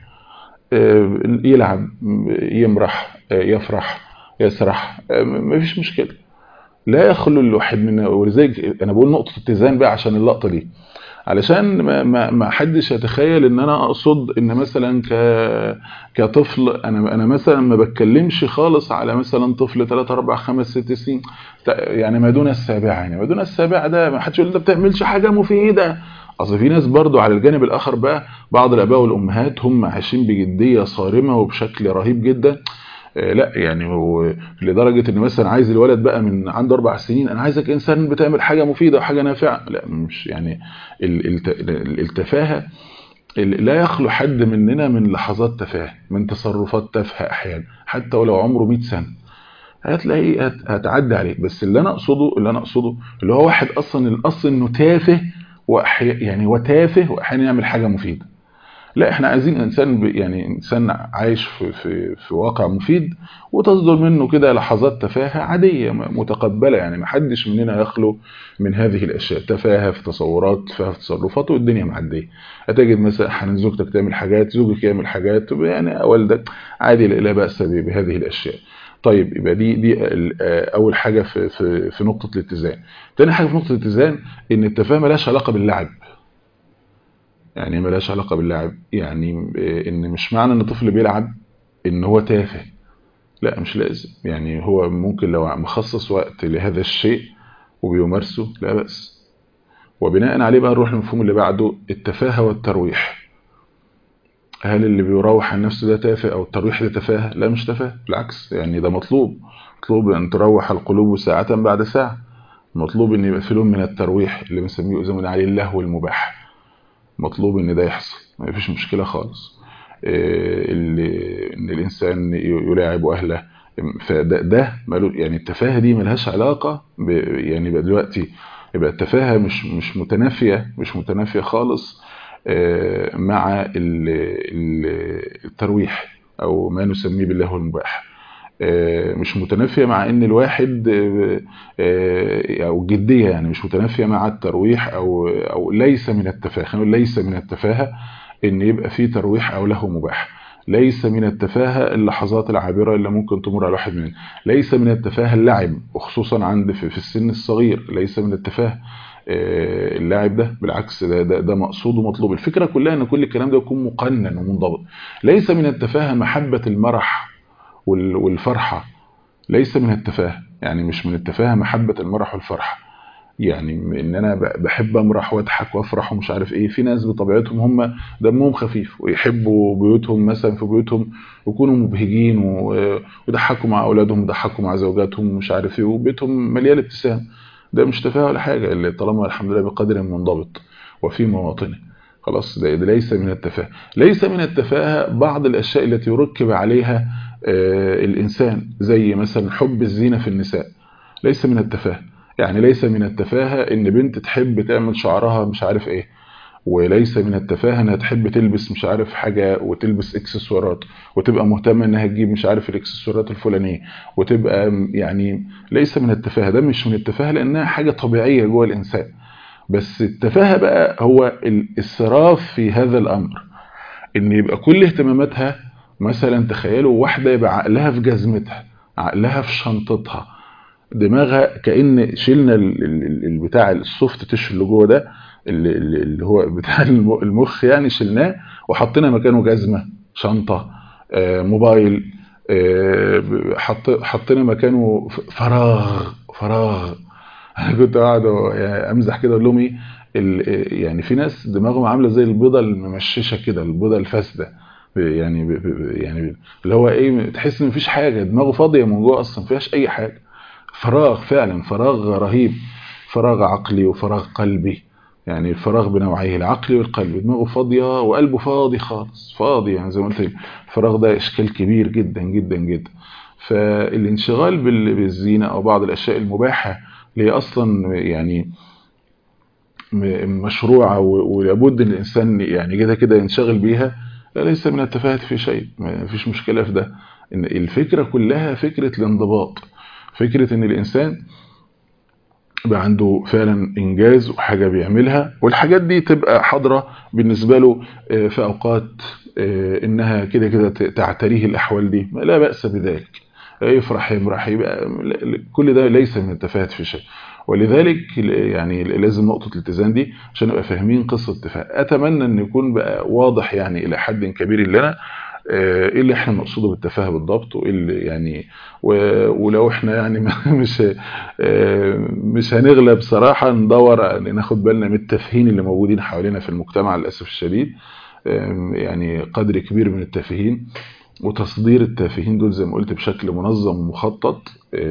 يلعب يمرح يفرح يسرح مفيش مشكلة لا يخلو الواحد منا ولذلك انا بقول نقطة اتزان بقى عشان اللقطة دي علشان ما, ما, ما حدش يتخيل ان انا اقصد ان مثلا ك كطفل انا انا مثلا ما بتكلمش خالص على مثلا طفل 3 4 5 6 سنين يعني ما دون السابعه يعني ما دون السابعه ده ما حدش يقول انت ما بتعملش حاجه مفيده اصل في ناس برضو على الجانب الاخر بقى بعض الاباء والامهات هم عايشين بجديه صارمه وبشكل رهيب جدا لا يعني لدرجه ان مثلا عايز الولد بقى من عنده اربع سنين انا عايزك انسان بتعمل حاجه مفيده وحاجه نافعه لا مش يعني التفاهه لا يخلو حد مننا من لحظات تفاهه من تصرفات تافهه احيانا حتى ولو عمره 100 سنه هتلاقيه هتعدي عليه بس اللي انا اقصده اللي انا اقصده اللي هو واحد اصلا الاصل انه تافه واحيانا يعني وتافه واحيانا يعمل حاجه مفيده لا احنا عايزين انسان يعني انسان عايش في في في واقع مفيد وتصدر منه كده لحظات تفاهه عاديه متقبله يعني ما حدش مننا يخلو من هذه الاشياء تفاهه في تصورات تفاهه في تصرفات والدنيا معديه هتجد مثلا حن زوجتك تعمل حاجات زوجك يعمل حاجات يعني والدك عادي لا باس بهذه الاشياء طيب يبقى دي دي اول حاجه في في في نقطه الاتزان تاني حاجه في نقطه الاتزان ان التفاهه ملهاش علاقه باللعب يعني ملهاش علاقه باللعب يعني ان مش معنى ان الطفل بيلعب ان هو تافه لا مش لازم يعني هو ممكن لو مخصص وقت لهذا الشيء وبيمارسه لا بأس وبناء عليه بقى نروح للمفهوم اللي بعده التفاهة والترويح هل اللي بيروح عن نفسه ده تافه او الترويح ده تفاهة لا مش تفاهة بالعكس يعني ده مطلوب مطلوب ان تروح القلوب ساعة بعد ساعة مطلوب ان يبقى في لون من الترويح اللي بنسميه زي ما عليه اللهو المباح مطلوب ان ده يحصل ما فيش مشكلة خالص اللي ان الانسان يلاعب اهله فده ده يعني التفاهه دي ملهاش علاقه يعني بقى دلوقتي يبقى التفاهه مش مش متنافيه مش متنافيه خالص مع الترويح او ما نسميه بالله المباح مش متنافيه مع ان الواحد او الجديه يعني مش متنافيه مع الترويح او او ليس من التفاهه ليس من التفاهه ان يبقى في ترويح او له مباح ليس من التفاهة اللحظات العابرة اللي ممكن تمر على واحد مننا ليس من التفاهة اللعب وخصوصا عند في, في السن الصغير ليس من التفاهة اللعب ده بالعكس ده, ده, ده مقصود ومطلوب الفكرة كلها ان كل الكلام ده يكون مقنن ومنضبط ليس من التفاهة محبة المرح والفرحة ليس من التفاهة يعني مش من التفاهة محبة المرح والفرحة يعني ان انا بحب امرح واضحك وافرح ومش عارف ايه في ناس بطبيعتهم هم دمهم خفيف ويحبوا بيوتهم مثلا في بيوتهم يكونوا مبهجين ويضحكوا مع اولادهم ويضحكوا مع زوجاتهم ومش عارف ايه وبيتهم مليان ابتسام ده مش تفاهه ولا حاجه اللي طالما الحمد لله بقدر منضبط وفي مواطنه خلاص ده, ده ليس من التفاهه ليس من التفاهه بعض الاشياء التي يركب عليها الانسان زي مثلا حب الزينه في النساء ليس من التفاهه يعني ليس من التفاهة ان بنت تحب تعمل شعرها مش عارف ايه وليس من التفاهة انها تحب تلبس مش عارف حاجة وتلبس اكسسوارات وتبقى مهتمة انها تجيب مش عارف الاكسسوارات الفلانية وتبقى يعني ليس من التفاهة ده مش من التفاهة لانها حاجة طبيعية جوه الانسان بس التفاهة بقى هو الاسراف في هذا الامر ان يبقى كل اهتماماتها مثلا تخيلوا واحدة يبقى عقلها في جزمتها عقلها في شنطتها دماغها كأن شلنا البتاع السوفت تيشو اللي جوه ده اللي هو بتاع المخ يعني شلناه وحطينا مكانه جزمة شنطة موبايل حط حطينا مكانه فراغ فراغ انا كنت قاعد امزح كده اقول لهم ايه يعني في ناس دماغهم عامله زي البيضه الممششه كده البيضه الفاسده يعني يعني اللي هو ايه تحس ان مفيش حاجه دماغه فاضيه من جوه اصلا ما فيهاش اي حاجه فراغ فعلا فراغ رهيب فراغ عقلي وفراغ قلبي يعني الفراغ بنوعيه العقلي والقلبي دماغه فاضيه وقلبه فاضي خالص فاضي يعني زي ما قلت الفراغ ده اشكال كبير جدا جدا جدا فالانشغال بالزينه او بعض الاشياء المباحه اللي هي اصلا يعني مشروعه ولابد ان الانسان يعني كده كده ينشغل بيها لا ليس من التفاهه في شيء ما فيش مشكله في ده ان الفكره كلها فكره الانضباط فكرة ان الانسان يبقى عنده فعلا انجاز وحاجة بيعملها والحاجات دي تبقى حاضرة بالنسبة له في اوقات انها كده كده تعتريه الاحوال دي لا بأس بذلك يفرح يمرح يبقى كل ده ليس من التفاهة في شيء ولذلك يعني لازم نقطة الاتزان دي عشان نبقى فاهمين قصة التفاهة اتمنى ان يكون بقى واضح يعني الى حد كبير لنا ايه اللي احنا نقصده بالتفاهه بالضبط وايه اللي يعني ولو احنا يعني مش مش هنغلب صراحه ندور ناخد بالنا من التافهين اللي موجودين حوالينا في المجتمع للاسف الشديد يعني قدر كبير من التافهين وتصدير التافهين دول زي ما قلت بشكل منظم ومخطط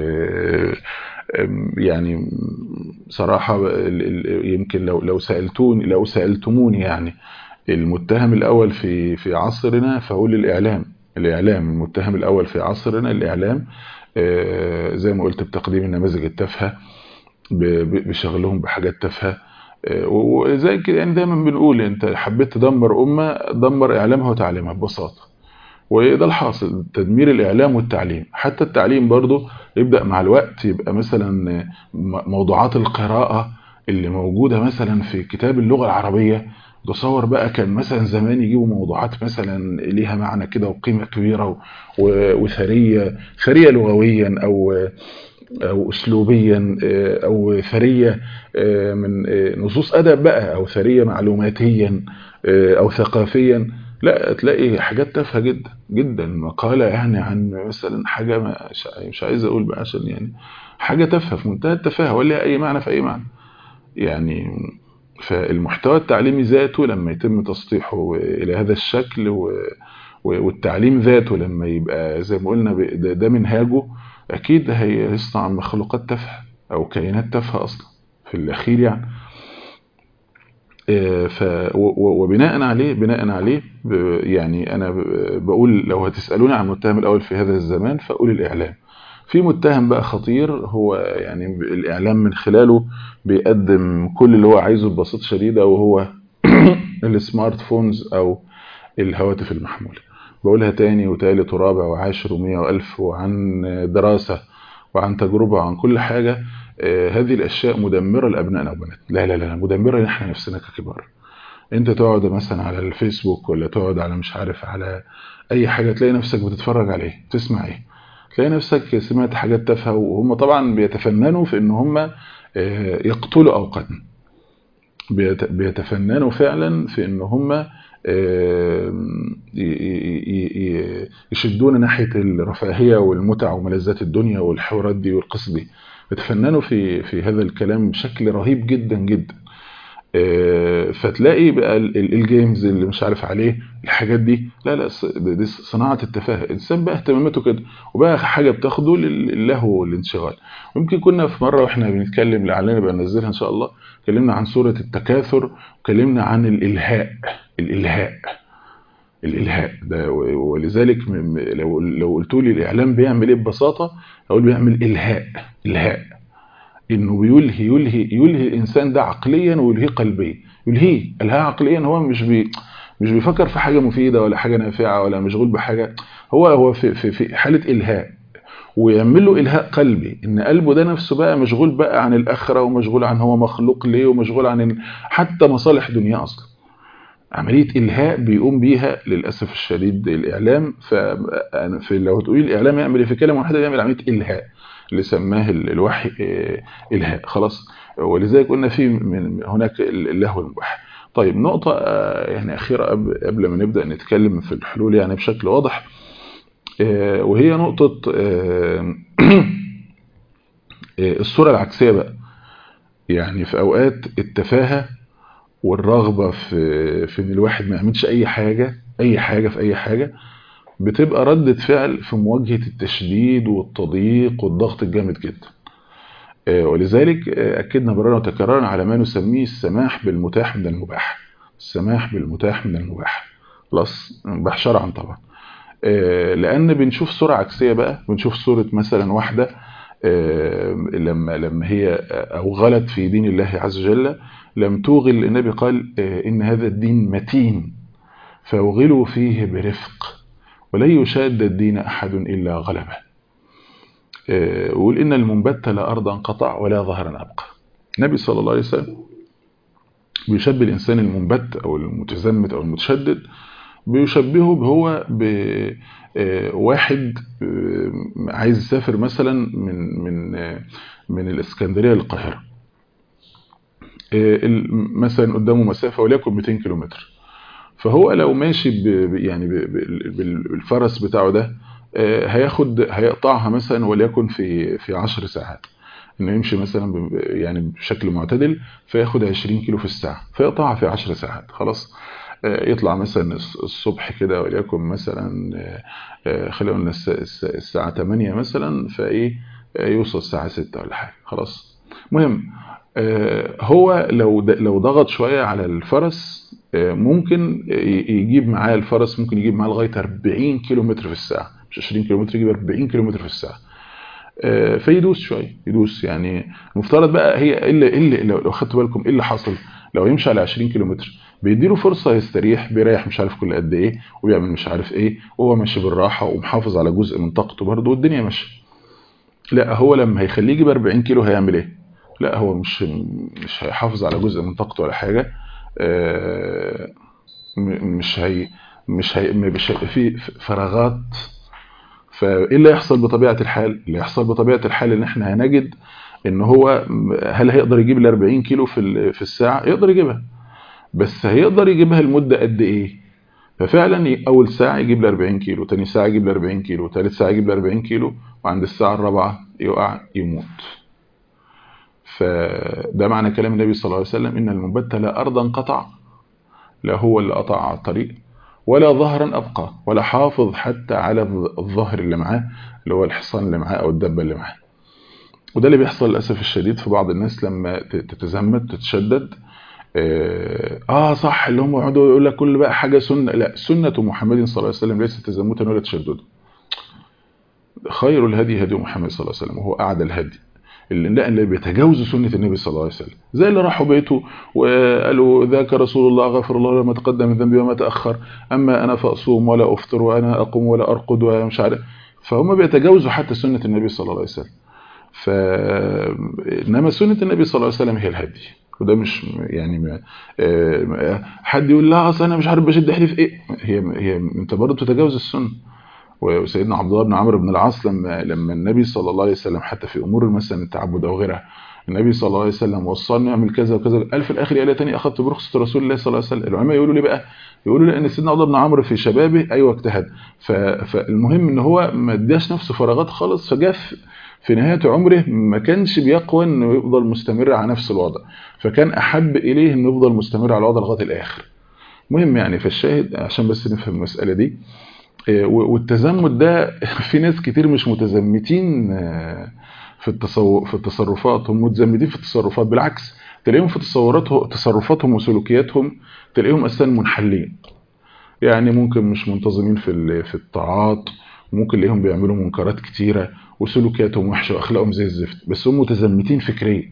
يعني صراحه يمكن لو لو سالتوني لو سالتموني يعني المتهم الأول في في عصرنا فهو الإعلام الإعلام المتهم الأول في عصرنا الإعلام زي ما قلت بتقديم النماذج التافهة بشغلهم بحاجات تافهة وزي كده يعني دايما بنقول انت حبيت تدمر أمة دمر إعلامها وتعليمها ببساطة وده الحاصل تدمير الإعلام والتعليم حتى التعليم برضه يبدأ مع الوقت يبقى مثلا موضوعات القراءة اللي موجودة مثلا في كتاب اللغة العربية تصور بقى كان مثلا زمان يجيبوا موضوعات مثلا ليها معنى كده وقيمه كبيره وثريه ثريه لغويا او او اسلوبيا او ثريه من نصوص ادب بقى او ثريه معلوماتيا او ثقافيا لا تلاقي حاجات تافهه جدا جدا مقاله يعني عن مثلا حاجه ما مش عايز اقول بقى عشان يعني حاجه تافهه في منتهى التفاهه ولا اي معنى في اي معنى يعني فالمحتوى التعليمي ذاته لما يتم تسطيحه الى هذا الشكل والتعليم ذاته لما يبقى زي ما قلنا ده منهاجه اكيد هيصنع مخلوقات تافهه او كائنات تافهه اصلا في الاخير يعني ف وبناء عليه بناء عليه يعني انا بقول لو هتسالوني عن المتهم الاول في هذا الزمان فاقول الاعلام في متهم بقى خطير هو يعني الاعلام من خلاله بيقدم كل اللي هو عايزه ببساطه شديده وهو السمارت فونز او الهواتف المحموله بقولها تاني وتالت ورابع وعاشر ومية والف وعن دراسه وعن تجربه وعن كل حاجه هذه الاشياء مدمره لابنائنا وبناتنا لا لا لا مدمره احنا نفسنا ككبار انت تقعد مثلا على الفيسبوك ولا تقعد على مش عارف على اي حاجه تلاقي نفسك بتتفرج عليه تسمع ايه تلاقي نفسك سمعت حاجات تافهه وهم طبعا بيتفننوا في ان هم يقتلوا اوقاتنا بيتفننوا فعلا في ان هم يشدونا ناحيه الرفاهيه والمتع وملذات الدنيا والحوارات دي والقصص دي بيتفننوا في في هذا الكلام بشكل رهيب جدا جدا فتلاقي بقى الجيمز اللي مش عارف عليه الحاجات دي لا لا دي صناعه التفاهه الانسان بقى اهتماماته كده وبقى حاجه بتاخده للهو والانشغال ويمكن كنا في مره واحنا بنتكلم لعلنا بقى ننزلها ان شاء الله اتكلمنا عن سوره التكاثر وكلمنا عن الالهاء الالهاء الالهاء ده ولذلك لو لو قلت لي الاعلام بيعمل ايه ببساطه اقول بيعمل الهاء الهاء انه بيلهي يلهي يلهي الانسان ده عقليا ويلهيه قلبيا يلهيه الهاء عقليا هو مش بي مش بيفكر في حاجه مفيده ولا حاجه نافعه ولا مشغول بحاجه هو هو في في, في حاله الهاء ويعمل له الهاء قلبي ان قلبه ده نفسه بقى مشغول بقى عن الاخره ومشغول عن هو مخلوق ليه ومشغول عن حتى مصالح دنيا اصلا عمليه الهاء بيقوم بيها للاسف الشديد الاعلام في لو تقولي الاعلام يعمل في كلمه واحده بيعمل عمليه الهاء اللي سماه الوحي الهاء خلاص ولذلك قلنا في من هناك اللهو المباح طيب نقطة يعني أخيرة قبل ما نبدأ نتكلم في الحلول يعني بشكل واضح وهي نقطة الصورة العكسية بقى يعني في أوقات التفاهة والرغبة في في إن الواحد ما يعملش أي حاجة أي حاجة في أي حاجة بتبقى ردة فعل في مواجهة التشديد والتضييق والضغط الجامد جدا ولذلك أكدنا مرارا وتكرارا على ما نسميه السماح بالمتاح من المباح السماح بالمتاح من المباح خلاص مباح شرعا طبعا لأن بنشوف صورة عكسية بقى بنشوف صورة مثلا واحدة لما لما هي أوغلت في دين الله عز وجل لم توغل النبي قال إن هذا الدين متين فأوغلوا فيه برفق ولن يشاد الدين أحد إلا غلبه وقول إن المنبت لا أرضا قطع ولا ظهرا أبقى النبي صلى الله عليه وسلم بيشبه الإنسان المنبت أو المتزمت أو المتشدد بيشبهه هو بواحد عايز يسافر مثلا من من من الإسكندرية للقاهرة مثلا قدامه مسافة وليكن 200 كيلومتر فهو لو ماشي ب يعني بالفرس بتاعه ده هياخد هيقطعها مثلا وليكن في في 10 ساعات انه يمشي مثلا يعني بشكل معتدل فياخد 20 كيلو في الساعه فيقطعها في 10 ساعات خلاص يطلع مثلا الصبح كده وليكن مثلا خلينا نقول الساعه 8 مثلا فايه يوصل الساعه 6 ولا حاجه خلاص المهم هو لو لو ضغط شويه على الفرس ممكن يجيب معاه الفرس ممكن يجيب معاه لغايه 40 كيلو متر في الساعه مش 20 كيلو متر يجيب 40 كيلو متر في الساعه فيدوس شويه يدوس يعني المفترض بقى هي الا الا لو خدتوا بالكم ايه اللي حصل لو يمشي على 20 كيلو متر بيديله فرصه يستريح بيريح مش عارف كل قد ايه وبيعمل مش عارف ايه وهو ماشي بالراحه ومحافظ على جزء من طاقته برضه والدنيا ماشيه لا هو لما هيخليه يجيب 40 كيلو هيعمل ايه لا هو مش مش هيحافظ على جزء من طاقته ولا حاجه آه، م- مش هي مش هي مش هيبقى في فراغات فايه اللي يحصل بطبيعه الحال اللي يحصل بطبيعه الحال ان احنا هنجد ان هو هل هيقدر يجيب ال 40 كيلو في ال- في الساعه يقدر يجيبها بس هيقدر يجيبها لمده قد ايه ففعلا ي- اول ساعه يجيب ل 40 كيلو تاني ساعه يجيب ل 40 كيلو تالت ساعه يجيب ل 40 كيلو وعند الساعه الرابعه يقع يموت فده معنى كلام النبي صلى الله عليه وسلم ان المبت لا ارضا قطع لا هو اللي قطع على الطريق ولا ظهرا ابقى ولا حافظ حتى على الظ- الظهر اللي معاه اللي هو الحصان اللي معاه او الدبه اللي معاه وده اللي بيحصل للاسف الشديد في بعض الناس لما ت- تتزمت تتشدد اه آه صح اللي هم يقعدوا يقول لك كل بقى حاجه سنه لا سنه محمد صلى الله عليه وسلم ليست تزمتا ولا تشددا خير الهدي هدي محمد صلى الله عليه وسلم وهو اعدى الهدي اللي لا اللي بيتجاوزوا سنه النبي صلى الله عليه وسلم زي اللي راحوا بيته وقالوا ذاك رسول الله غفر الله لما تقدم من ذنبي وما تاخر اما انا فاصوم ولا افطر وانا اقوم ولا ارقد ولا مش عارف فهم بيتجاوزوا حتى سنه النبي صلى الله عليه وسلم ف انما سنه النبي صلى الله عليه وسلم هي الهدي وده مش يعني ما آه، حد يقول لا اصل انا مش عارف بشد حيلي في ايه هي هي انت برضه بتتجاوز السنه وسيدنا عبد الله بن عمرو بن العاص لما لما النبي صلى الله عليه وسلم حتى في امور مثلا التعبد او غيرها النبي صلى الله عليه وسلم وصاني اعمل كذا وكذا قال في الاخر يا ليتني اخذت برخصه رسول الله صلى الله عليه وسلم العلماء يقولوا ليه بقى يقولوا لان سيدنا عبد الله بن عمرو في شبابه ايوه اجتهد ف- فالمهم ان هو ما اداش نفسه فراغات خالص فجاء في- في نهايه عمره ما كانش بيقوى انه يفضل مستمر على نفس الوضع فكان احب اليه انه يفضل مستمر على الوضع لغايه الاخر المهم يعني فالشاهد عشان بس نفهم المساله دي آه، و- والتزمت ده في ناس كتير مش متزمتين آه، في التصو... في التصرفات هم متزمتين في التصرفات بالعكس تلاقيهم في تصوراتهم تصرفاتهم وسلوكياتهم تلاقيهم اساسا منحلين يعني ممكن مش منتظمين في ال- في الطاعات ممكن تلاقيهم بيعملوا منكرات كتيره وسلوكياتهم وحشه واخلاقهم زي الزفت بس هم متزمتين فكريا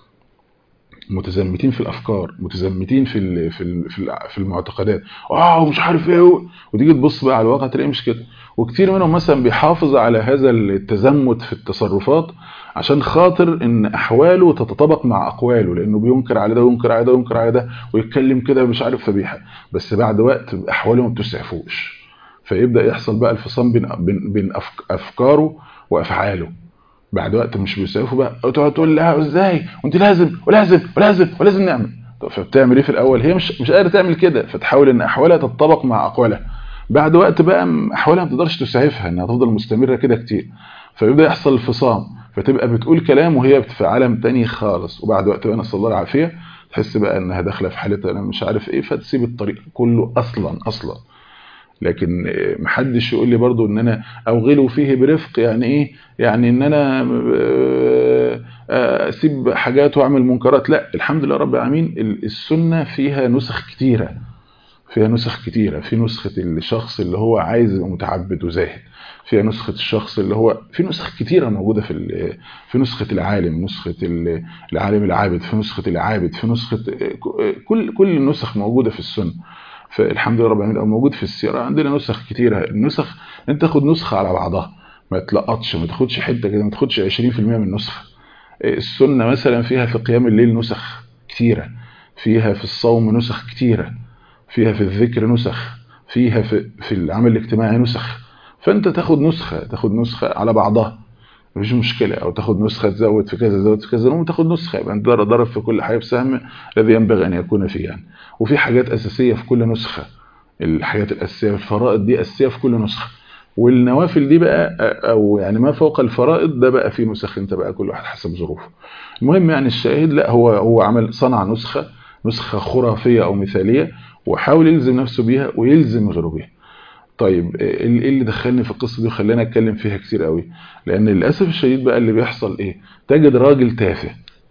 متزمتين في الافكار متزمتين في ال في ال في, ال في المعتقدات اه ومش عارف ايه وتيجي تبص بقى على الواقع تلاقيه مش كده وكتير منهم مثلا بيحافظ على هذا التزمت في التصرفات عشان خاطر ان احواله تتطابق مع اقواله لانه بينكر على ده وينكر على ده وينكر على ده ويتكلم كده مش عارف فبيح بس بعد وقت احواله ما بتسعفوش فيبدا يحصل بقى انفصام بين بين, بين أفك افكاره وافعاله بعد وقت مش بيسعفه بقى وتقعد تقول لها ازاي وانت لازم ولازم ولازم ولازم نعمل طب فبتعمل ايه في الاول هي مش مش قادره تعمل كده فتحاول ان احوالها تتطابق مع اقوالها بعد وقت بقى م- احوالها ما تقدرش تسعفها انها تفضل مستمره كده كتير فيبدا يحصل انفصام فتبقى بتقول كلام وهي في عالم تاني خالص وبعد وقت بقى نسال الله العافيه تحس بقى انها داخله في حالتها انا مش عارف ايه فتسيب الطريق كله اصلا اصلا لكن آه، محدش يقول لي برضو ان انا اوغله فيه برفق يعني ايه يعني ان انا آه، آه، اسيب حاجات واعمل منكرات لا الحمد لله رب العالمين ال- السنه فيها نسخ كتيره فيها نسخ كتيره في نسخه الشخص اللي هو عايز يبقى متعبد وزاهد فيها نسخه الشخص اللي هو في نسخ كتيره موجوده في ال- في نسخه العالم نسخه ال- العالم العابد في نسخه العابد في نسخه كل كل النسخ موجوده في السنه فالحمد لله رب العالمين او موجود في السيره عندنا نسخ كتيره النسخ انت تاخد نسخه على بعضها ما تلقطش ما تاخدش حته كده ما تاخدش 20% من نسخه السنه مثلا فيها في قيام الليل نسخ كتيره فيها في الصوم نسخ كتيره فيها في الذكر نسخ فيها في في العمل الاجتماعي نسخ فانت تاخد نسخه تاخد نسخه على بعضها مفيش مشكله او تاخد نسخه تزود في كذا تزود في كذا المهم تاخد نسخه يبقى انت ضرب في كل حاجه بسهم الذي ينبغي ان يكون فيه يعني وفي حاجات اساسيه في كل نسخه الحاجات الاساسيه الفرائض دي اساسيه في كل نسخه والنوافل دي بقى او يعني ما فوق الفرائض ده بقى في نسخ انت بقى كل واحد حسب ظروفه المهم يعني الشاهد لا هو هو عمل صنع نسخه نسخه خرافيه او مثاليه وحاول يلزم نفسه بيها ويلزم غيره بيها طيب ايه اللي دخلني في القصه دي وخلاني اتكلم فيها كتير قوي لان للاسف الشديد بقى اللي بيحصل ايه تجد راجل تافه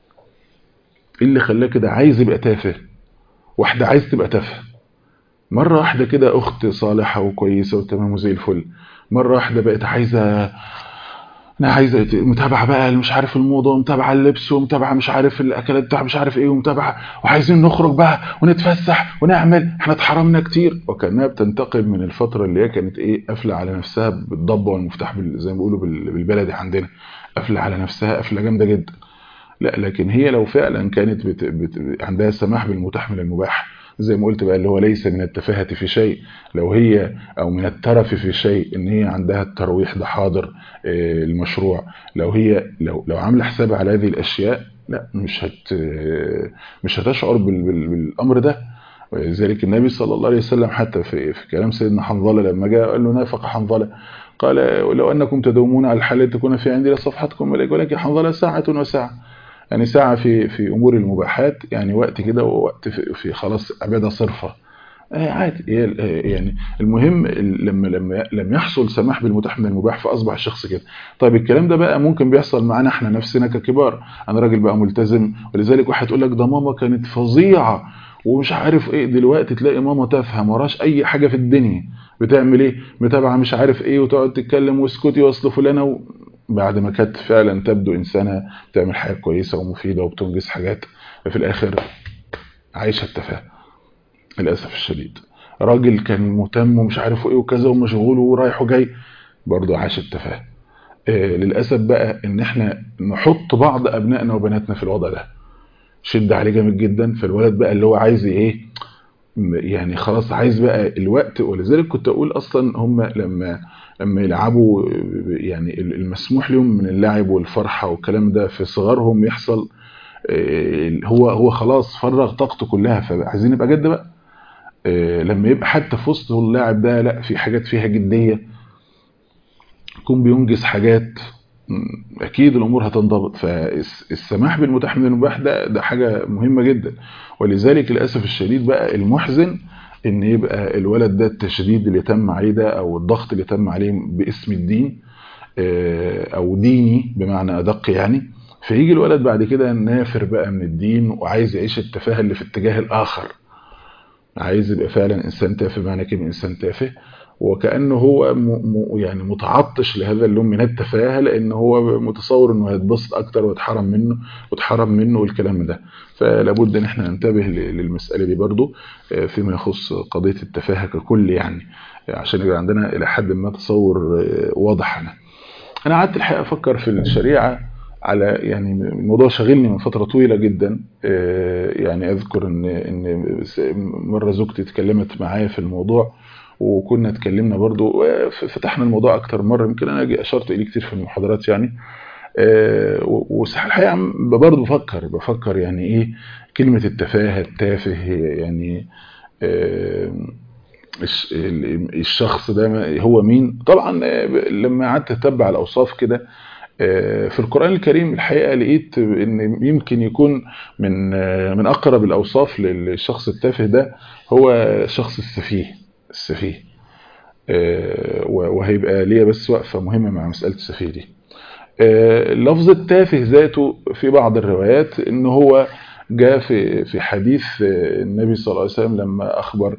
ايه اللي خلاه كده عايز يبقى تافه واحده عايز تبقى تافهه مره واحده كده اخت صالحه وكويسه وتمام وزي الفل مره واحده بقت عايزه انا عايزه متابعه بقى مش عارف الموضه ومتابعه اللبس ومتابعه مش عارف الاكلات بتاع مش عارف ايه ومتابعه وعايزين نخرج بقى ونتفسح ونعمل احنا اتحرمنا كتير وكانها بتنتقل من الفتره اللي هي كانت ايه قافله على نفسها بالضبه والمفتاح بال... زي ما بيقولوا بال... بالبلدي عندنا قافله على نفسها قافله جامده جدا لا لكن هي لو فعلا كانت بت... بت... عندها سماح بالمتاح من المباح زي ما قلت بقى اللي هو ليس من التفاهة في شيء لو هي او من الترف في شيء ان هي عندها الترويح ده حاضر المشروع لو هي لو لو عامله حسابها على هذه الاشياء لا مش هت مش هتشعر بالامر ده ولذلك النبي صلى الله عليه وسلم حتى في, في كلام سيدنا حنظله لما جاء قال له نافق حنظله قال لو انكم تدومون على الحال تكون في عندي لصفحتكم ملك ولكن حنظله ساعه وساعه يعني ساعه في في امور المباحات يعني وقت كده ووقت في, في خلاص عباده صرفه عادي يعني المهم لما لما لما يحصل سماح بالمتاح من المباح فاصبح الشخص كده طيب الكلام ده بقى ممكن بيحصل معانا احنا نفسنا ككبار انا راجل بقى ملتزم ولذلك واحد يقول لك ده ماما كانت فظيعه ومش عارف ايه دلوقتي تلاقي ماما تافهه ما وراش اي حاجه في الدنيا بتعمل ايه متابعه مش عارف ايه وتقعد تتكلم واسكتي واصل فلانه و... بعد ما كانت فعلا تبدو انسانه بتعمل حاجات كويسه ومفيده وبتنجز حاجات في الاخر عايشه التفاهه للاسف الشديد راجل كان مهتم ومش عارف ايه وكذا ومشغول ورايح وجاي برضه عاش التفاهه آه للاسف بقى ان احنا نحط بعض ابنائنا وبناتنا في الوضع ده شد عليه جامد جدا فالولد بقى اللي هو عايز ايه يعني خلاص عايز بقى الوقت ولذلك كنت اقول اصلا هم لما لما يلعبوا يعني المسموح لهم من اللعب والفرحه والكلام ده في صغرهم يحصل هو هو خلاص فرغ طاقته كلها فعايزين نبقى جد بقى لما يبقى حتى في وسط اللاعب ده لا في حاجات فيها جديه يكون بينجز حاجات اكيد الامور هتنضبط فالسماح بالمتاح من المباح ده ده حاجه مهمه جدا ولذلك للاسف الشديد بقى المحزن ان يبقى الولد ده التشديد اللي تم عليه ده او الضغط اللي تم عليه باسم الدين او ديني بمعنى ادق يعني فيجي الولد بعد كده نافر بقى من الدين وعايز يعيش التفاهه اللي في اتجاه الاخر عايز يبقى فعلا انسان تافه معنى كلمه انسان تافه وكانه هو م م يعني متعطش لهذا اللون من التفاهه لان هو متصور انه هيتبسط اكتر ويتحرم منه ويتحرم منه والكلام ده فلابد ان احنا ننتبه للمساله دي برضو فيما يخص قضيه التفاهه ككل يعني عشان يبقى عندنا الى حد ما تصور واضح عنها انا قعدت الحقيقه افكر في الشريعه على يعني الموضوع شاغلني من فتره طويله جدا يعني اذكر ان ان مره زوجتي اتكلمت معايا في الموضوع وكنا اتكلمنا برضو فتحنا الموضوع اكتر مره يمكن انا اشرت اليه كتير في المحاضرات يعني والحقيقه برضه بفكر بفكر يعني ايه كلمه التفاهه التافه يعني الشخص ده هو مين طبعا لما قعدت اتبع الاوصاف كده في القرآن الكريم الحقيقة لقيت ان يمكن يكون من من اقرب الاوصاف للشخص التافه ده هو الشخص السفيه السفيه وهيبقى ليا بس وقفة مهمة مع مسألة السفيه دي لفظ التافه ذاته في بعض الروايات ان هو جاء في في حديث النبي صلى الله عليه وسلم لما اخبر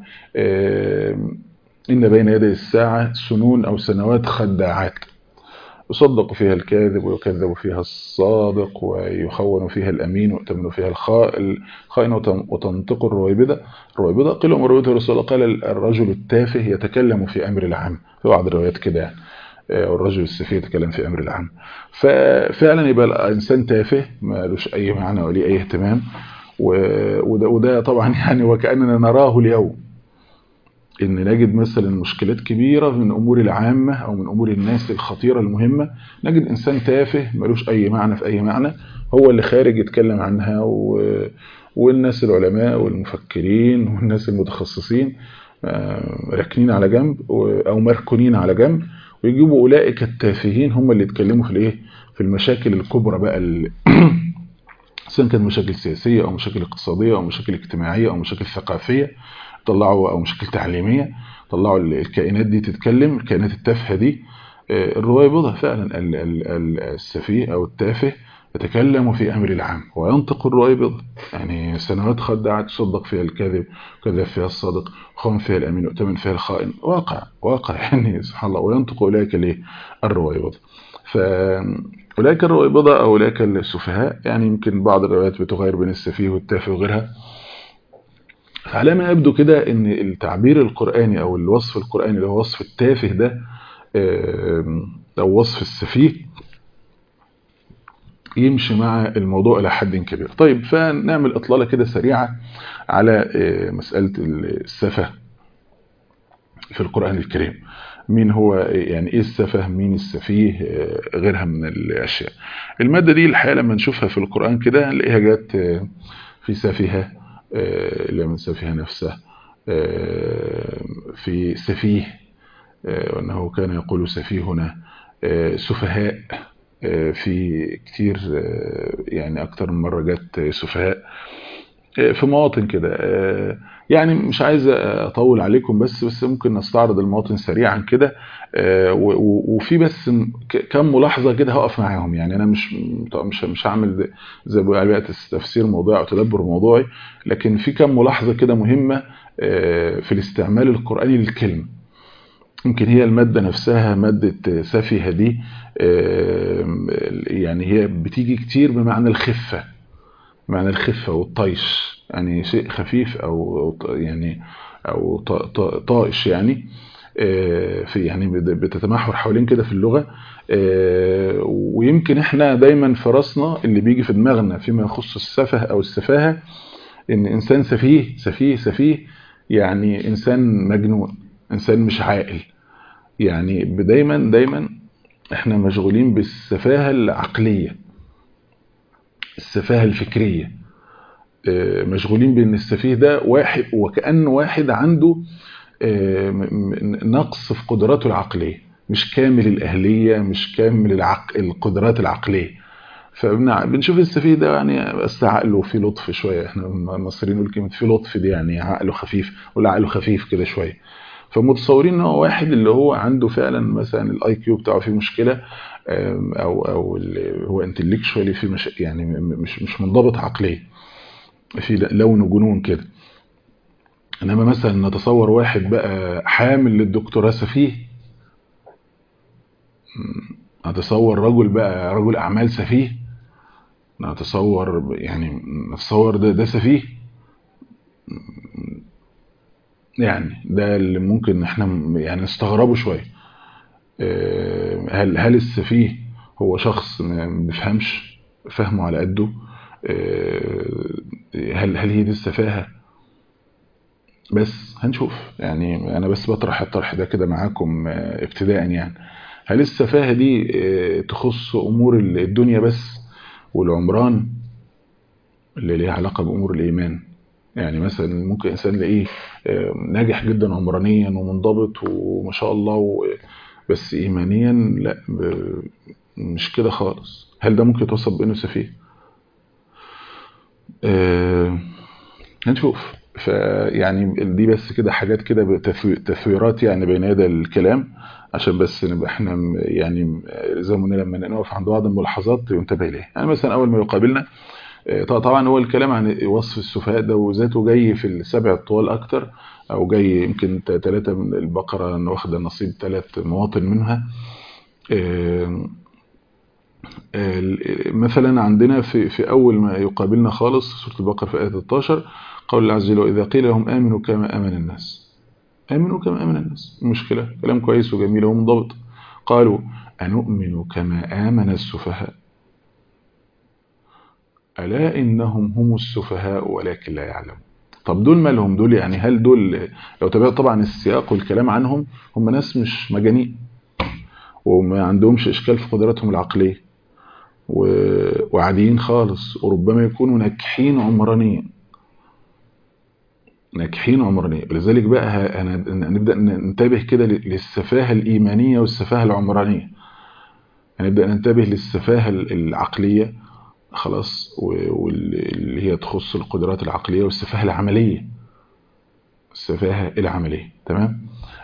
ان بين يدي الساعة سنون او سنوات خداعات يصدق فيها الكاذب ويكذب فيها الصادق ويخون فيها الأمين ويؤتمن فيها الخائن وتنطق الرويبدة الرويبدة قيل أم رويبدة الرسول قال الرجل التافه يتكلم في أمر العام في بعض الروايات كده يعني والرجل السفيه يتكلم في أمر العام ففعلا يبقى الإنسان تافه ما لوش أي معنى وليه أي اهتمام وده, وده طبعا يعني وكأننا نراه اليوم ان نجد مثلا مشكلات كبيرة من امور العامة او من امور الناس الخطيرة المهمة نجد انسان تافه ملوش اي معنى في اي معنى هو اللي خارج يتكلم عنها و... والناس العلماء والمفكرين والناس المتخصصين راكنين على جنب او مركونين على جنب ويجيبوا اولئك التافهين هم اللي يتكلموا في الايه في المشاكل الكبرى بقى ال... سواء كانت مشاكل سياسية او مشاكل اقتصادية او مشاكل اجتماعية او مشاكل ثقافية طلعوا او مشاكل تعليميه طلعوا الكائنات دي تتكلم الكائنات التافهه دي الرويبضه فعلا السفيه او التافه يتكلم في امر العام وينطق الرويبضه يعني سنوات خدعت تصدق فيها الكذب كذب فيها الصادق خون فيها الامين يؤتمن فيها الخائن واقع واقع يعني سبحان الله وينطق اولئك الايه الرويبضه ف اولئك الرويبضه او اولئك السفهاء يعني يمكن بعض الروايات بتغير بين السفيه والتافه وغيرها فعلى ما يبدو كده ان التعبير القرآني او الوصف القرآني اللي هو وصف التافه ده او وصف السفيه يمشي مع الموضوع إلى حد كبير طيب فنعمل إطلالة كده سريعة على مسألة السفه في القرآن الكريم مين هو يعني ايه السفه مين السفيه غيرها من الاشياء الماده دي الحقيقه لما نشوفها في القران كده نلاقيها جت في سفيهه اللي من سفيهه نفسه في سفيه وانه كان يقول سفيهنا سفهاء في كتير يعني اكتر من مره جت سفهاء في مواطن كده يعني مش عايز اطول عليكم بس بس ممكن نستعرض المواطن سريعا كده وفي بس كم ملاحظه كده هقف معاهم يعني انا مش مش مش هعمل زي ما بيقول تفسير موضوعي او تدبر موضوعي لكن في كم ملاحظه كده مهمه في الاستعمال القراني للكلمه يمكن هي الماده نفسها ماده سفيهه دي يعني هي بتيجي كتير بمعنى الخفه معنى الخفه والطيش يعني شيء خفيف او يعني او طائش يعني في يعني بتتمحور حوالين كده في اللغه ويمكن احنا دايما في راسنا اللي بيجي في دماغنا فيما يخص السفه او السفاهه ان انسان سفيه سفيه سفيه يعني انسان مجنون انسان مش عاقل يعني دايما دايما احنا مشغولين بالسفاهه العقليه السفاهه الفكريه مشغولين بان السفيه ده واحد وكأنه واحد عنده نقص في قدراته العقلية مش كامل الأهلية مش كامل العق... القدرات العقلية فبنشوف السفيه ده يعني بس عقله فيه لطف شوية احنا المصريين نقول كلمة فيه لطف دي يعني عقله خفيف ولا عقله خفيف كده شوية فمتصورين ان هو واحد اللي هو عنده فعلا مثلا الاي كيو بتاعه فيه مشكله او او هو انتلكشوالي في مش يعني مش مش منضبط عقليا في لون جنون كده انما مثلا نتصور واحد بقى حامل للدكتوراه سفيه نتصور رجل بقى رجل اعمال سفيه نتصور يعني نتصور ده ده سفيه يعني ده اللي ممكن احنا يعني نستغربه شويه هل هل السفيه هو شخص ما بيفهمش فهمه على قده هل هل هي دي السفاهه بس هنشوف يعني انا بس بطرح الطرح ده كده معاكم ابتداء يعني هل السفاهه دي تخص امور الدنيا بس والعمران اللي ليها علاقه بامور الايمان يعني مثلا ممكن انسان تلاقيه ناجح جدا عمرانيا ومنضبط وما شاء الله بس ايمانيا لا مش كده خالص هل ده ممكن يتوصف بانه سفيه أه هنشوف فيعني دي بس كده حاجات كده تثويرات يعني بين يدي الكلام عشان بس نبقى احنا يعني زي ما قلنا لما نقف عند بعض الملاحظات ينتبه اليها يعني مثلا اول ما يقابلنا طبعا هو الكلام عن وصف السفهاء ده وذاته جاي في السبع الطوال اكتر او جاي يمكن ثلاثه من البقره واخده نصيب ثلاث مواطن منها مثلا عندنا في في اول ما يقابلنا خالص سوره البقره في ايه 13 قول الله عز وجل واذا قيل لهم امنوا كما امن الناس امنوا كما امن الناس مشكله كلام كويس وجميل ومنضبط قالوا انؤمن كما امن السفهاء ألا إنهم هم السفهاء ولكن لا يعلمون طب دول مالهم دول يعني هل دول لو تابعت طبعا السياق والكلام عنهم هم ناس مش مجانين وما عندهمش إشكال في قدراتهم العقلية وعاديين خالص وربما يكونوا ناجحين عمرانيا ناجحين عمرانيا ولذلك بقى هنبدأ ننتبه كده للسفاهة الإيمانية والسفاهة العمرانية هنبدأ ننتبه للسفاهة العقلية خلاص واللي هي تخص القدرات العقلية والسفاهة العملية السفاهة العملية تمام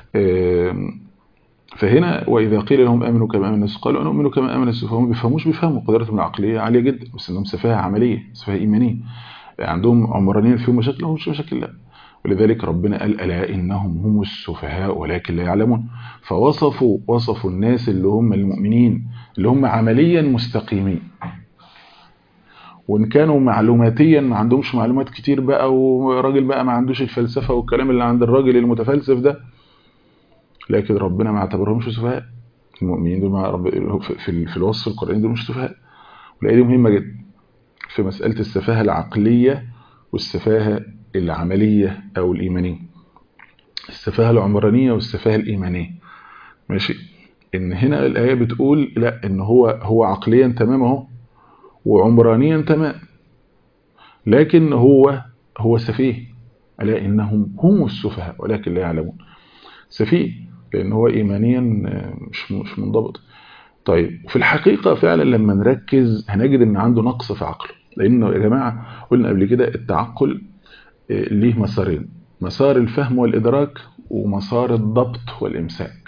فهنا وإذا قيل لهم آمنوا كما آمن الناس قالوا نؤمن كما آمن السفهاء هم بيفهموش بيفهموا قدراتهم العقلية عالية جدا بس إنهم سفاهة عملية سفاهة إيمانية عندهم عمرانيين فيهم مشاكل هم مش مشاكل لا ولذلك ربنا قال ألا إنهم هم السفهاء ولكن لا يعلمون فوصفوا وصفوا الناس اللي هم المؤمنين اللي هم عمليا مستقيمين وان كانوا معلوماتيا ما عندهمش معلومات كتير بقى وراجل بقى ما عندوش الفلسفه والكلام اللي عند الراجل المتفلسف ده لكن ربنا ما اعتبرهمش سفهاء المؤمنين دول مع رب في في الوصف القراني دول مش سفهاء والآية دي مهمة جدا في مسألة السفاهة العقلية والسفاهة العملية أو الإيمانية السفاهة العمرانية والسفاهة الإيمانية ماشي إن هنا الآية بتقول لا إن هو هو عقليا تمام اهو وعمرانيا تمام لكن هو هو سفيه ألا إنهم هم السفهاء ولكن لا يعلمون سفيه لأن هو إيمانيا مش مش منضبط طيب في الحقيقة فعلا لما نركز هنجد إن عنده نقص في عقله لأنه يا جماعة قلنا قبل كده التعقل ليه مسارين مسار الفهم والإدراك ومسار الضبط والإمساك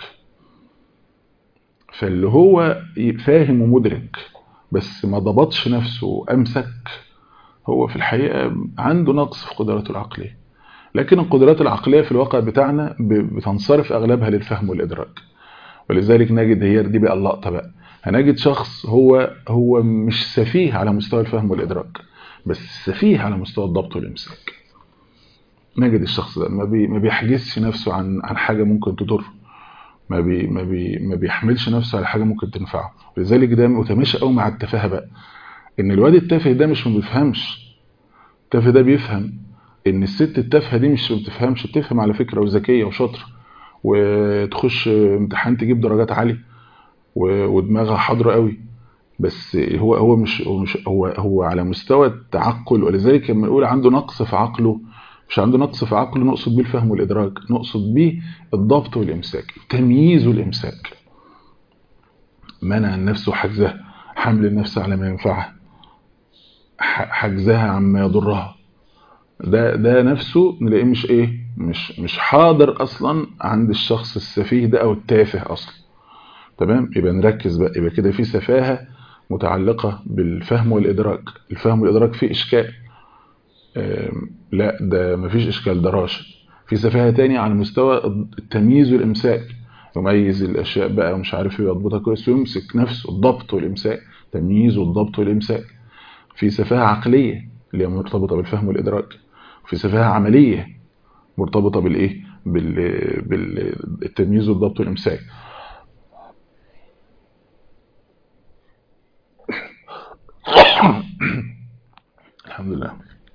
فاللي هو فاهم ومدرك بس ما ضبطش نفسه وأمسك هو في الحقيقة عنده نقص في قدراته العقلية لكن القدرات العقلية في الواقع بتاعنا بتنصرف أغلبها للفهم والإدراك ولذلك نجد هي دي بقى اللقطة بقى هنجد شخص هو هو مش سفيه على مستوى الفهم والإدراك بس سفيه على مستوى الضبط والإمساك نجد الشخص ده ما, بي ما بيحجزش نفسه عن عن حاجة ممكن تضر ما بي ما بي ما بيحملش نفسه على حاجة ممكن تنفعه لذلك ده متماشى قوي مع التفاهة بقى ان الواد التافه ده مش ما بيفهمش التافه ده بيفهم ان الست التافهه دي مش ما بتفهمش بتفهم على فكره وذكيه وشاطره وتخش امتحان تجيب درجات عاليه ودماغها حاضره قوي بس هو هو مش هو مش هو هو على مستوى التعقل ولذلك لما نقول عنده نقص في عقله مش عنده نقص في عقله نقصد بيه الفهم والادراك نقصد بيه الضبط والامساك التمييز والامساك منع النفس وحجزها حمل النفس على ما ينفعها حجزها عما يضرها ده ده نفسه نلاقيه مش ايه مش مش حاضر اصلا عند الشخص السفيه ده او التافه اصلا تمام يبقى نركز بقى يبقى كده في سفاهه متعلقه بالفهم والادراك الفهم والادراك فيه اشكال لا ده مفيش اشكال ده راشد في سفاهه تاني على مستوى التمييز والامساك يميز الاشياء بقى ومش عارف ايه يضبطها كويس ويمسك نفسه الضبط والامساك تمييز والضبط والامساك في سفاهه عقليه اللي هي مرتبطه بالفهم والادراك في سفاهه عمليه مرتبطه بالايه بال... بالتمييز والضبط والامساك الحمد لله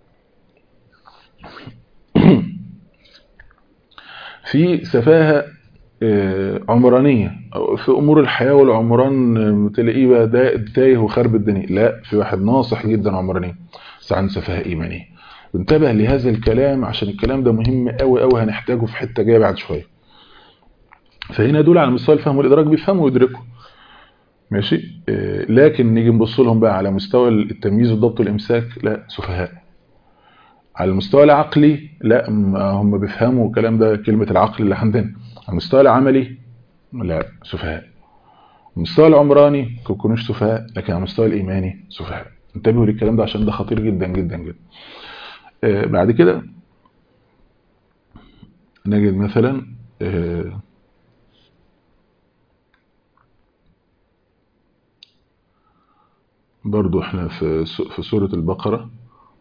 في سفاهه عمرانية في أمور الحياة والعمران تلاقيه بقى ده تايه وخرب الدنيا لا في واحد ناصح جدا عمراني بس عن سفاهة إيمانية انتبه لهذا الكلام عشان الكلام ده مهم قوي قوي هنحتاجه في حتة جاية بعد شوية فهنا دول على مستوى الفهم والإدراك بيفهموا ويدركوا ماشي لكن نيجي نبص لهم بقى على مستوى التمييز والضبط والإمساك لا سفهاء على المستوى العقلي لا هم بيفهموا الكلام ده كلمة العقل اللي عندنا على المستوى العملي لا سفهاء على المستوى العمراني ما يكونوش سفهاء لكن على المستوى الإيماني سفهاء انتبهوا للكلام ده عشان ده خطير جدا جدا جدا آه بعد كده نجد مثلا آه برضو احنا في في سورة البقرة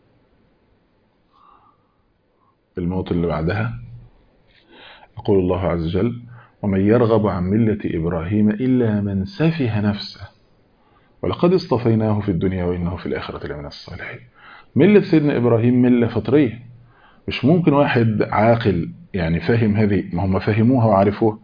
الموت اللي بعدها يقول الله عز وجل ومن يرغب عن ملة إبراهيم إلا من سفه نفسه ولقد اصطفيناه في الدنيا وإنه في الآخرة لمن الصالحين ملة سيدنا إبراهيم ملة فطرية مش ممكن واحد عاقل يعني فاهم هذه ما هم فهموها وعرفوها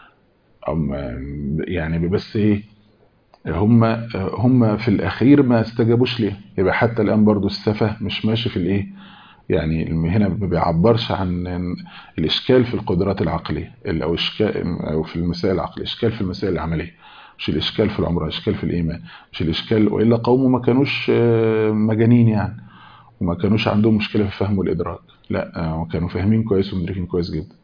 يعني بس ايه هم هم في الأخير ما استجابوش ليه يبقى حتى الآن برضو السفه مش ماشي في الايه يعني هنا ما بيعبرش عن الإشكال في القدرات العقلية أو إشكال أو في المسائل العقلية إشكال في المسائل العملية مش الإشكال في العمر إشكال في الإيمان مش الإشكال وإلا قومه ما كانوش مجانين يعني وما كانوش عندهم مشكلة في الفهم والإدراك لا كانوا فاهمين كويس ومدركين كويس جدا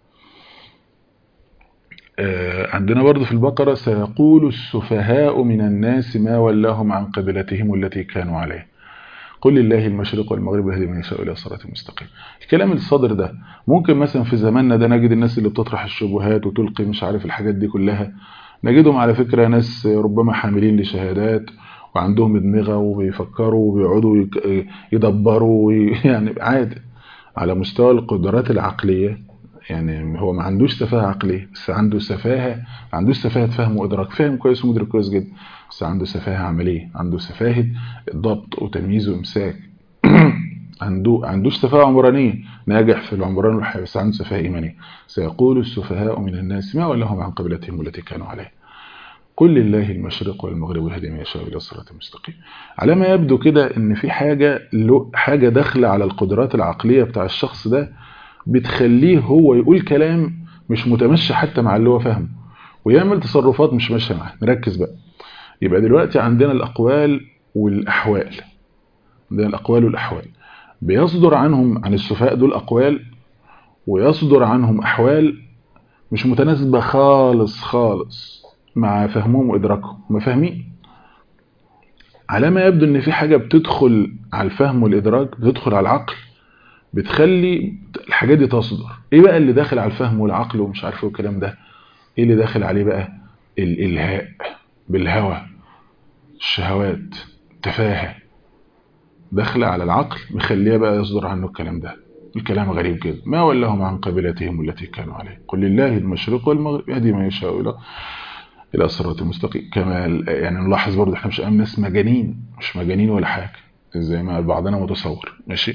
عندنا برضو في البقرة سيقول السفهاء من الناس ما ولاهم عن قبلتهم التي كانوا عليه قل لله المشرق والمغرب يهدي من يشاء الى صراط مستقيم الكلام الصادر ده ممكن مثلا في زماننا ده نجد الناس اللي بتطرح الشبهات وتلقي مش عارف الحاجات دي كلها نجدهم على فكرة ناس ربما حاملين لشهادات وعندهم ادمغة وبيفكروا وبيقعدوا يدبروا يعني عادي على مستوى القدرات العقلية يعني هو ما عندوش سفاهة عقلية بس عنده سفاهة ما عندوش سفاهة فهم وإدراك فاهم كويس ومدرك كويس جدا بس عنده سفاهة عملية عنده سفاهة ضبط وتمييز وإمساك عنده عندوش سفاهة عمرانية ناجح في العمران والحياة بس عنده سفاهة إيمانية سيقول السفهاء من الناس ما ولاهم عن قبلتهم التي كانوا عليها كل الله المشرق والمغرب والهدي من يشاء الى الصراط المستقيم على ما يبدو كده ان في حاجه حاجه داخله على القدرات العقليه بتاع الشخص ده بتخليه هو يقول كلام مش متمشي حتى مع اللي هو فاهمه ويعمل تصرفات مش ماشيه معاه نركز بقى يبقى دلوقتي عندنا الاقوال والاحوال عندنا الاقوال والاحوال بيصدر عنهم عن السفهاء دول اقوال ويصدر عنهم احوال مش متناسبه خالص خالص مع فهمهم وإدراكهم هم فاهمين على ما يبدو ان في حاجة بتدخل على الفهم والإدراك بتدخل على العقل بتخلي الحاجات دي تصدر ايه بقى اللي داخل على الفهم والعقل ومش عارف الكلام ده ايه اللي داخل عليه بقى الالهاء بالهوى الشهوات التفاهة داخله على العقل مخليه بقى يصدر عنه الكلام ده الكلام غريب كده ما ولاهم عن قبلتهم التي كانوا عليه قل لله المشرق والمغرب يهدي من يشاء الى الى الصراط المستقيم كما يعني نلاحظ برضه احنا مش ناس مجانين مش مجانين ولا حاجه زي ما بعضنا متصور ماشي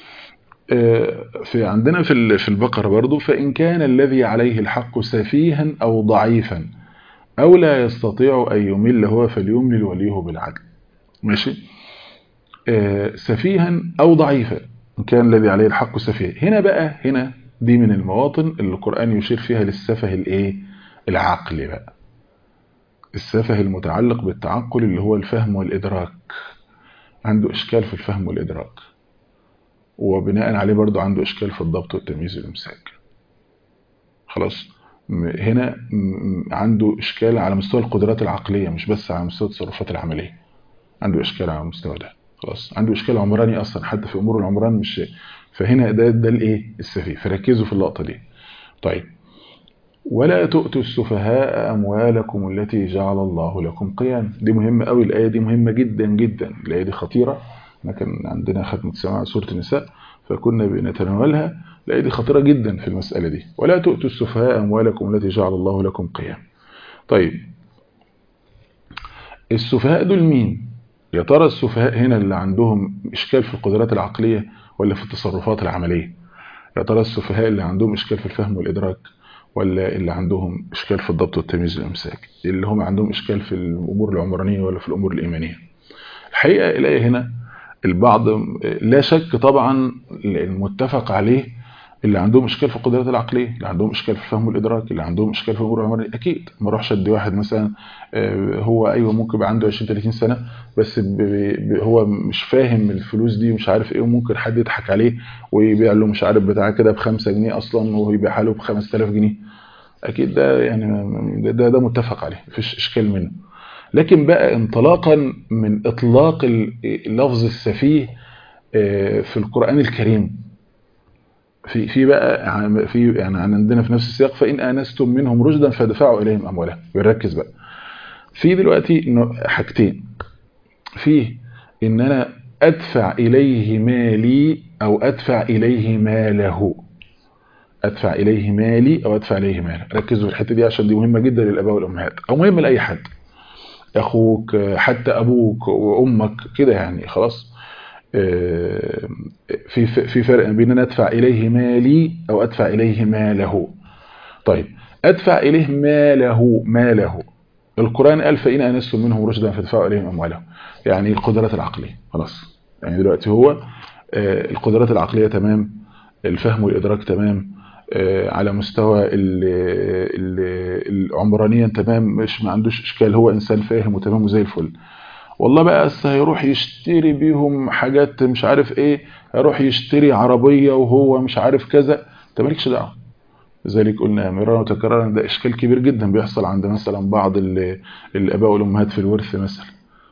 في عندنا في في البقره برضه فان كان الذي عليه الحق سفيها او ضعيفا او لا يستطيع ان يمل هو فليملل وليه بالعدل ماشي سفيها او ضعيفا ان كان الذي عليه الحق سفيها هنا بقى هنا دي من المواطن اللي القران يشير فيها للسفه الايه العقلي بقى السفه المتعلق بالتعقل اللي هو الفهم والإدراك عنده إشكال في الفهم والإدراك وبناء عليه برضو عنده إشكال في الضبط والتمييز والإمساك خلاص هنا عنده إشكال على مستوى القدرات العقلية مش بس على مستوى التصرفات العملية عنده إشكال على المستوى ده خلاص عنده إشكال عمراني أصلا حتى في أمور العمران مش فهنا ده ده الإيه السفيه فركزوا في اللقطة دي طيب ولا تؤتوا السفهاء أموالكم التي جعل الله لكم قيام دي مهمة قوي الآية دي مهمة جدا جدا الآية دي خطيرة احنا كان عندنا ختمة سماع سورة النساء فكنا بنتناولها الآية دي خطيرة جدا في المسألة دي ولا تؤتوا السفهاء أموالكم التي جعل الله لكم قيام طيب السفهاء دول مين يا ترى السفهاء هنا اللي عندهم إشكال في القدرات العقلية ولا في التصرفات العملية يا ترى السفهاء اللي عندهم إشكال في الفهم والإدراك ولا اللي عندهم إشكال في الضبط والتمييز والإمساك اللي هم عندهم إشكال في الأمور العمرانية ولا في الأمور الإيمانية الحقيقة الآية هنا البعض لا شك طبعا المتفق عليه اللي عندهم إشكال في القدرات العقلية اللي عندهم إشكال في الفهم والإدراك اللي عندهم إشكال في الأمور العمرانية أكيد ما اروحش أدي واحد مثلا هو أيوه ممكن يبقى عنده 20 30 سنة بس هو مش فاهم الفلوس دي ومش عارف إيه وممكن حد يضحك عليه ويبيع له مش عارف بتاع كده ب 5 جنيه أصلا ويبيعها له ب 5000 جنيه اكيد ده يعني ده ده متفق عليه مفيش اشكال منه لكن بقى انطلاقا من اطلاق اللفظ السفيه في القران الكريم في في بقى في يعني عندنا في نفس السياق فان انستم منهم رشدا فادفعوا اليهم اموالهم بنركز بقى في دلوقتي حاجتين في ان انا ادفع اليه مالي او ادفع اليه ماله ادفع اليه مالي او ادفع اليه ماله ركزوا في الحته دي عشان دي مهمه جدا للاباء والامهات او مهمه لاي حد اخوك حتى ابوك وامك كده يعني خلاص في في فرق بين ان ادفع اليه مالي او ادفع اليه ماله طيب ادفع اليه ماله ماله القران قال فان انستم منهم رشدا فادفعوا اليهم اموالهم يعني القدرات العقليه خلاص يعني دلوقتي هو القدرات العقليه تمام الفهم والادراك تمام على مستوى العمرانيا تمام مش ما عندوش اشكال هو انسان فاهم وتمام وزي الفل والله بقى بس هيروح يشتري بيهم حاجات مش عارف ايه هيروح يشتري عربيه وهو مش عارف كذا انت مالكش دعوه لذلك قلنا مرارا وتكرارا ده اشكال كبير جدا بيحصل عند مثلا بعض الاباء والامهات في الورث مثلا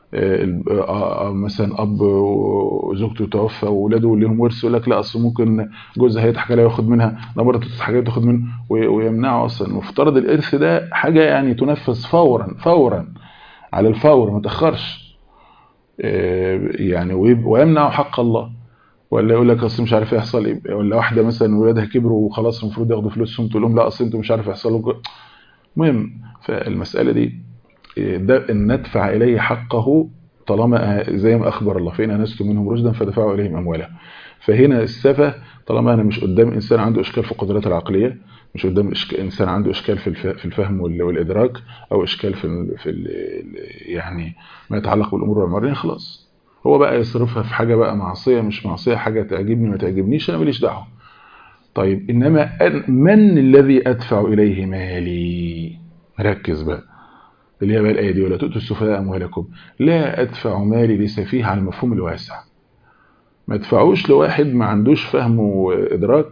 مثلا اب وزوجته توفى واولاده لهم ورث يقول لك لا اصل ممكن جوزها هيضحك عليها وياخد منها ده مره تضحك عليها تاخد منه ويمنعه اصلا مفترض الارث ده حاجه يعني تنفذ فورا فورا على الفور ما تاخرش يعني ويمنع حق الله ولا يقول لك اصل مش عارف يحصل ايه ولا واحده مثلا ولادها كبروا وخلاص المفروض ياخدوا فلوسهم تقول لهم لا اصل انتوا مش عارف يحصل لكم المهم فالمساله دي ده ان ندفع اليه حقه طالما زي ما اخبر الله فان انستم منهم رشدا فدفعوا اليهم اموالهم فهنا السفه طالما انا مش قدام انسان عنده اشكال في القدرات العقليه مش قدام انسان عنده اشكال في في الفهم والادراك او اشكال في في يعني ما يتعلق بالامور العمرانيه خلاص هو بقى يصرفها في حاجه بقى معصيه مش معصيه حاجه تعجبني ما تعجبنيش انا ماليش دعوه طيب انما من الذي ادفع اليه مالي ركز بقى اللي هي بقى الايه دي ولا تؤتوا السفهاء اموالكم لا ادفع مالي لسفيه على المفهوم الواسع ما تدفعوش لواحد ما عندوش فهم وادراك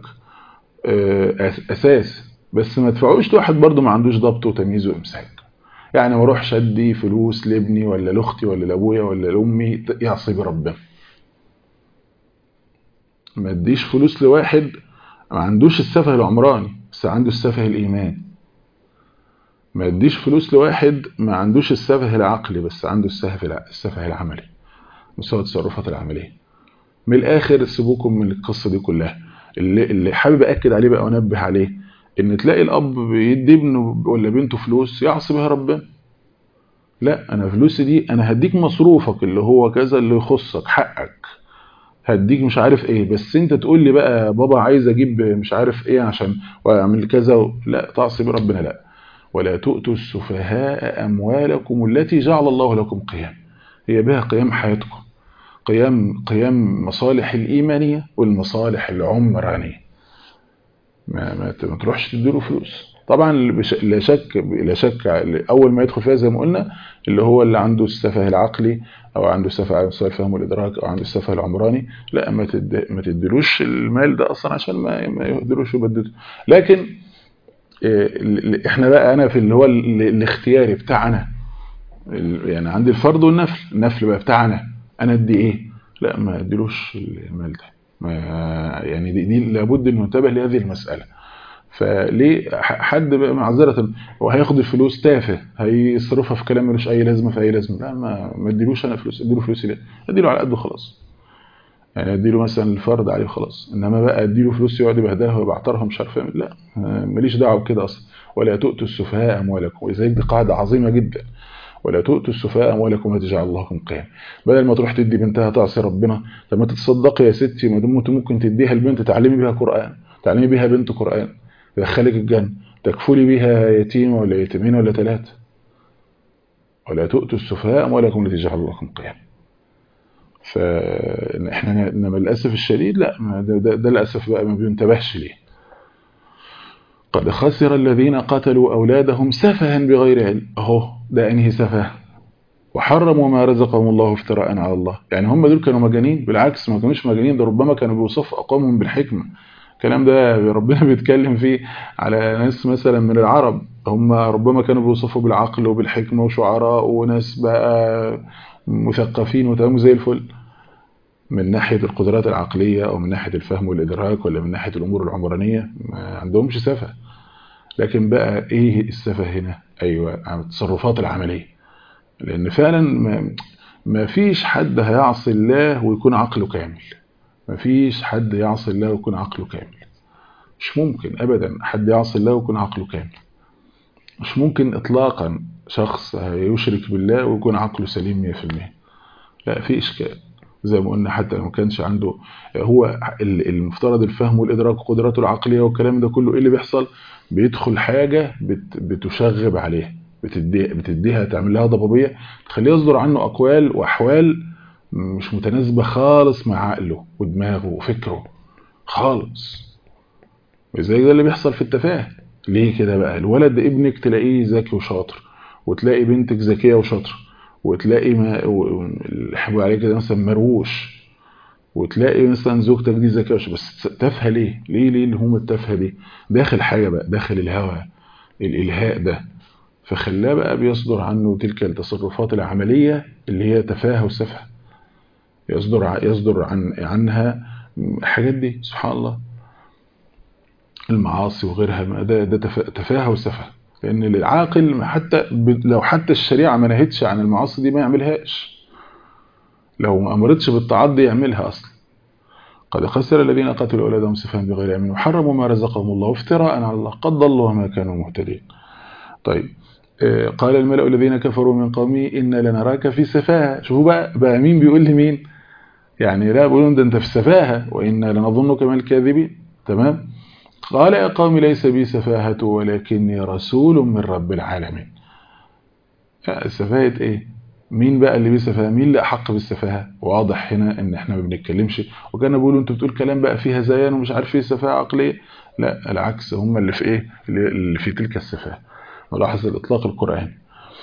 اساس بس ما تدفعوش لواحد برضه ما عندوش ضبط وتمييز وامساك يعني ما اروحش ادي فلوس لابني ولا لاختي ولا لابويا ولا لامي يعصي بربنا ما اديش فلوس لواحد ما عندوش السفه العمراني بس عنده السفه الايمان ما اديش فلوس لواحد ما عندوش السفه العقلي بس عنده السفه السفه العملي مستوى التصرفات العمليه من الاخر سيبوكم من القصه دي كلها اللي, اللي حابب اكد عليه بقى وانبه عليه ان تلاقي الاب بيدي ابنه ولا بنته فلوس يعصي بها ربنا لا انا فلوسي دي انا هديك مصروفك اللي هو كذا اللي يخصك حقك هديك مش عارف ايه بس انت تقول لي بقى بابا عايز اجيب مش عارف ايه عشان واعمل كذا و... لا تعصي بربنا لا ولا تؤتوا السفهاء اموالكم التي جعل الله لكم قيام هي بها قيام حياتكم قيام قيام مصالح الايمانيه والمصالح العمرانيه ما ما ما تروحش تديله فلوس طبعا لا شك لا شك اول ما يدخل فيها زي ما قلنا اللي هو اللي عنده السفه العقلي او عنده السفه على مستوى الفهم والادراك او عنده السفه العمراني لا ما تد... ما تديلوش المال ده اصلا عشان ما ما يقدروش يبددوا لكن احنا بقى انا في اللي هو الاختياري بتاعنا يعني عندي الفرض والنفل النفل بقى بتاعنا انا ادي ايه لا ما اديلوش المال ده ما يعني دي, دي لابد انه ينتبه لهذه المساله فليه حد بقى معذره هو هياخد الفلوس تافه هيصرفها في كلام ملوش اي لازمه في اي لازمه لا ما ما اديلوش انا فلوس اديله فلوسي ليه اديله على قده خلاص يعني اديله مثلا الفرض عليه خلاص انما بقى اديله فلوس يقعد يبهدلها ويبعترها مش عارف لا ماليش دعوه بكده اصلا ولا تؤتوا السفهاء اموالكم ولذلك دي قاعده عظيمه جدا ولا تؤتوا السفهاء اموالكم التي جعل الله لكم قيام بدل ما تروح تدي بنتها تعصي ربنا طب ما تتصدقي يا ستي ما دام ممكن تديها البنت تعلمي بيها قران تعلمي بيها بنت قران تدخلك الجنه تكفلي بيها يتيم ولا يتيمين ولا ثلاثه ولا تؤتوا السفهاء اموالكم التي جعل الله لكم قيام فاحنا انما للاسف الشديد لا ده, ده, ده للاسف بقى ما بينتبهش ليه قد خسر الذين قتلوا اولادهم سفها بغير علم اهو ده انهي سفه وحرموا ما رزقهم الله افتراء على الله يعني هم دول كانوا مجانين بالعكس ما كانوش مجانين ده ربما كانوا بيوصفوا اقوامهم بالحكمه الكلام ده ربنا بيتكلم فيه على ناس مثلا من العرب هم ربما كانوا بيوصفوا بالعقل وبالحكمه وشعراء وناس بقى مثقفين وتمام زي الفل من ناحيه القدرات العقليه او من ناحيه الفهم والادراك ولا من ناحيه الامور العمرانيه ما عندهمش سفه لكن بقى ايه السفه هنا ايوه التصرفات العمليه لان فعلا ما, ما فيش حد هيعصي الله ويكون عقله كامل ما فيش حد يعصي الله ويكون عقله كامل مش ممكن ابدا حد يعصي الله ويكون عقله كامل مش ممكن اطلاقا شخص يشرك بالله ويكون عقله سليم 100% لا في اشكال زي ما قلنا حتى لو ما كانش عنده هو المفترض الفهم والادراك وقدراته العقليه والكلام ده كله ايه اللي بيحصل بيدخل حاجه بت بتشغب عليها بتدي بتديها تعمل لها ضبابيه تخليه يصدر عنه اقوال واحوال مش متناسبه خالص مع عقله ودماغه وفكره خالص ازاي ده اللي بيحصل في التفاهه ليه كده بقى الولد ابنك تلاقيه ذكي وشاطر وتلاقي بنتك ذكيه وشاطره وتلاقي ما اللي حبوا عليه كده مثلا مروش وتلاقي مثلا زوجتك دي ذكيه بس تافهه ليه ليه ليه اللي هم التافهه دي داخل حاجه بقى داخل الهوى الالهاء ده فخلاه بقى بيصدر عنه تلك التصرفات العمليه اللي هي تفاهه وسفه يصدر يصدر عن عنها الحاجات دي سبحان الله المعاصي وغيرها ده ده تفاهه وسفه لان العاقل حتى لو حتى الشريعه ما نهتش عن المعاصي دي ما يعملهاش لو ما امرتش بالتعاطي يعملها اصلا قد خسر الذين قتلوا أولادهم سفها بغير علم وحرموا ما رزقهم الله افتراء على الله قد ضلوا وما كانوا مهتدين طيب قال الملأ الذين كفروا من قومي إن لنراك في سفاهة شوفوا بقى, بقى مين بيقول لمين يعني لا بيقولون ده انت في سفاهة وإنا لنظنك من الكاذبين تمام قال يا قوم ليس بي سفاهة ولكني رسول من رب العالمين سفاهة ايه مين بقى اللي بيسفاهة مين اللي احق بالسفاهة واضح هنا ان احنا ما بنتكلمش وكان بيقولوا انتوا بتقول كلام بقى فيه هزيان ومش عارف ايه سفاهة عقلية لا العكس هم اللي في ايه اللي في تلك السفاهة ملاحظ الاطلاق القرآني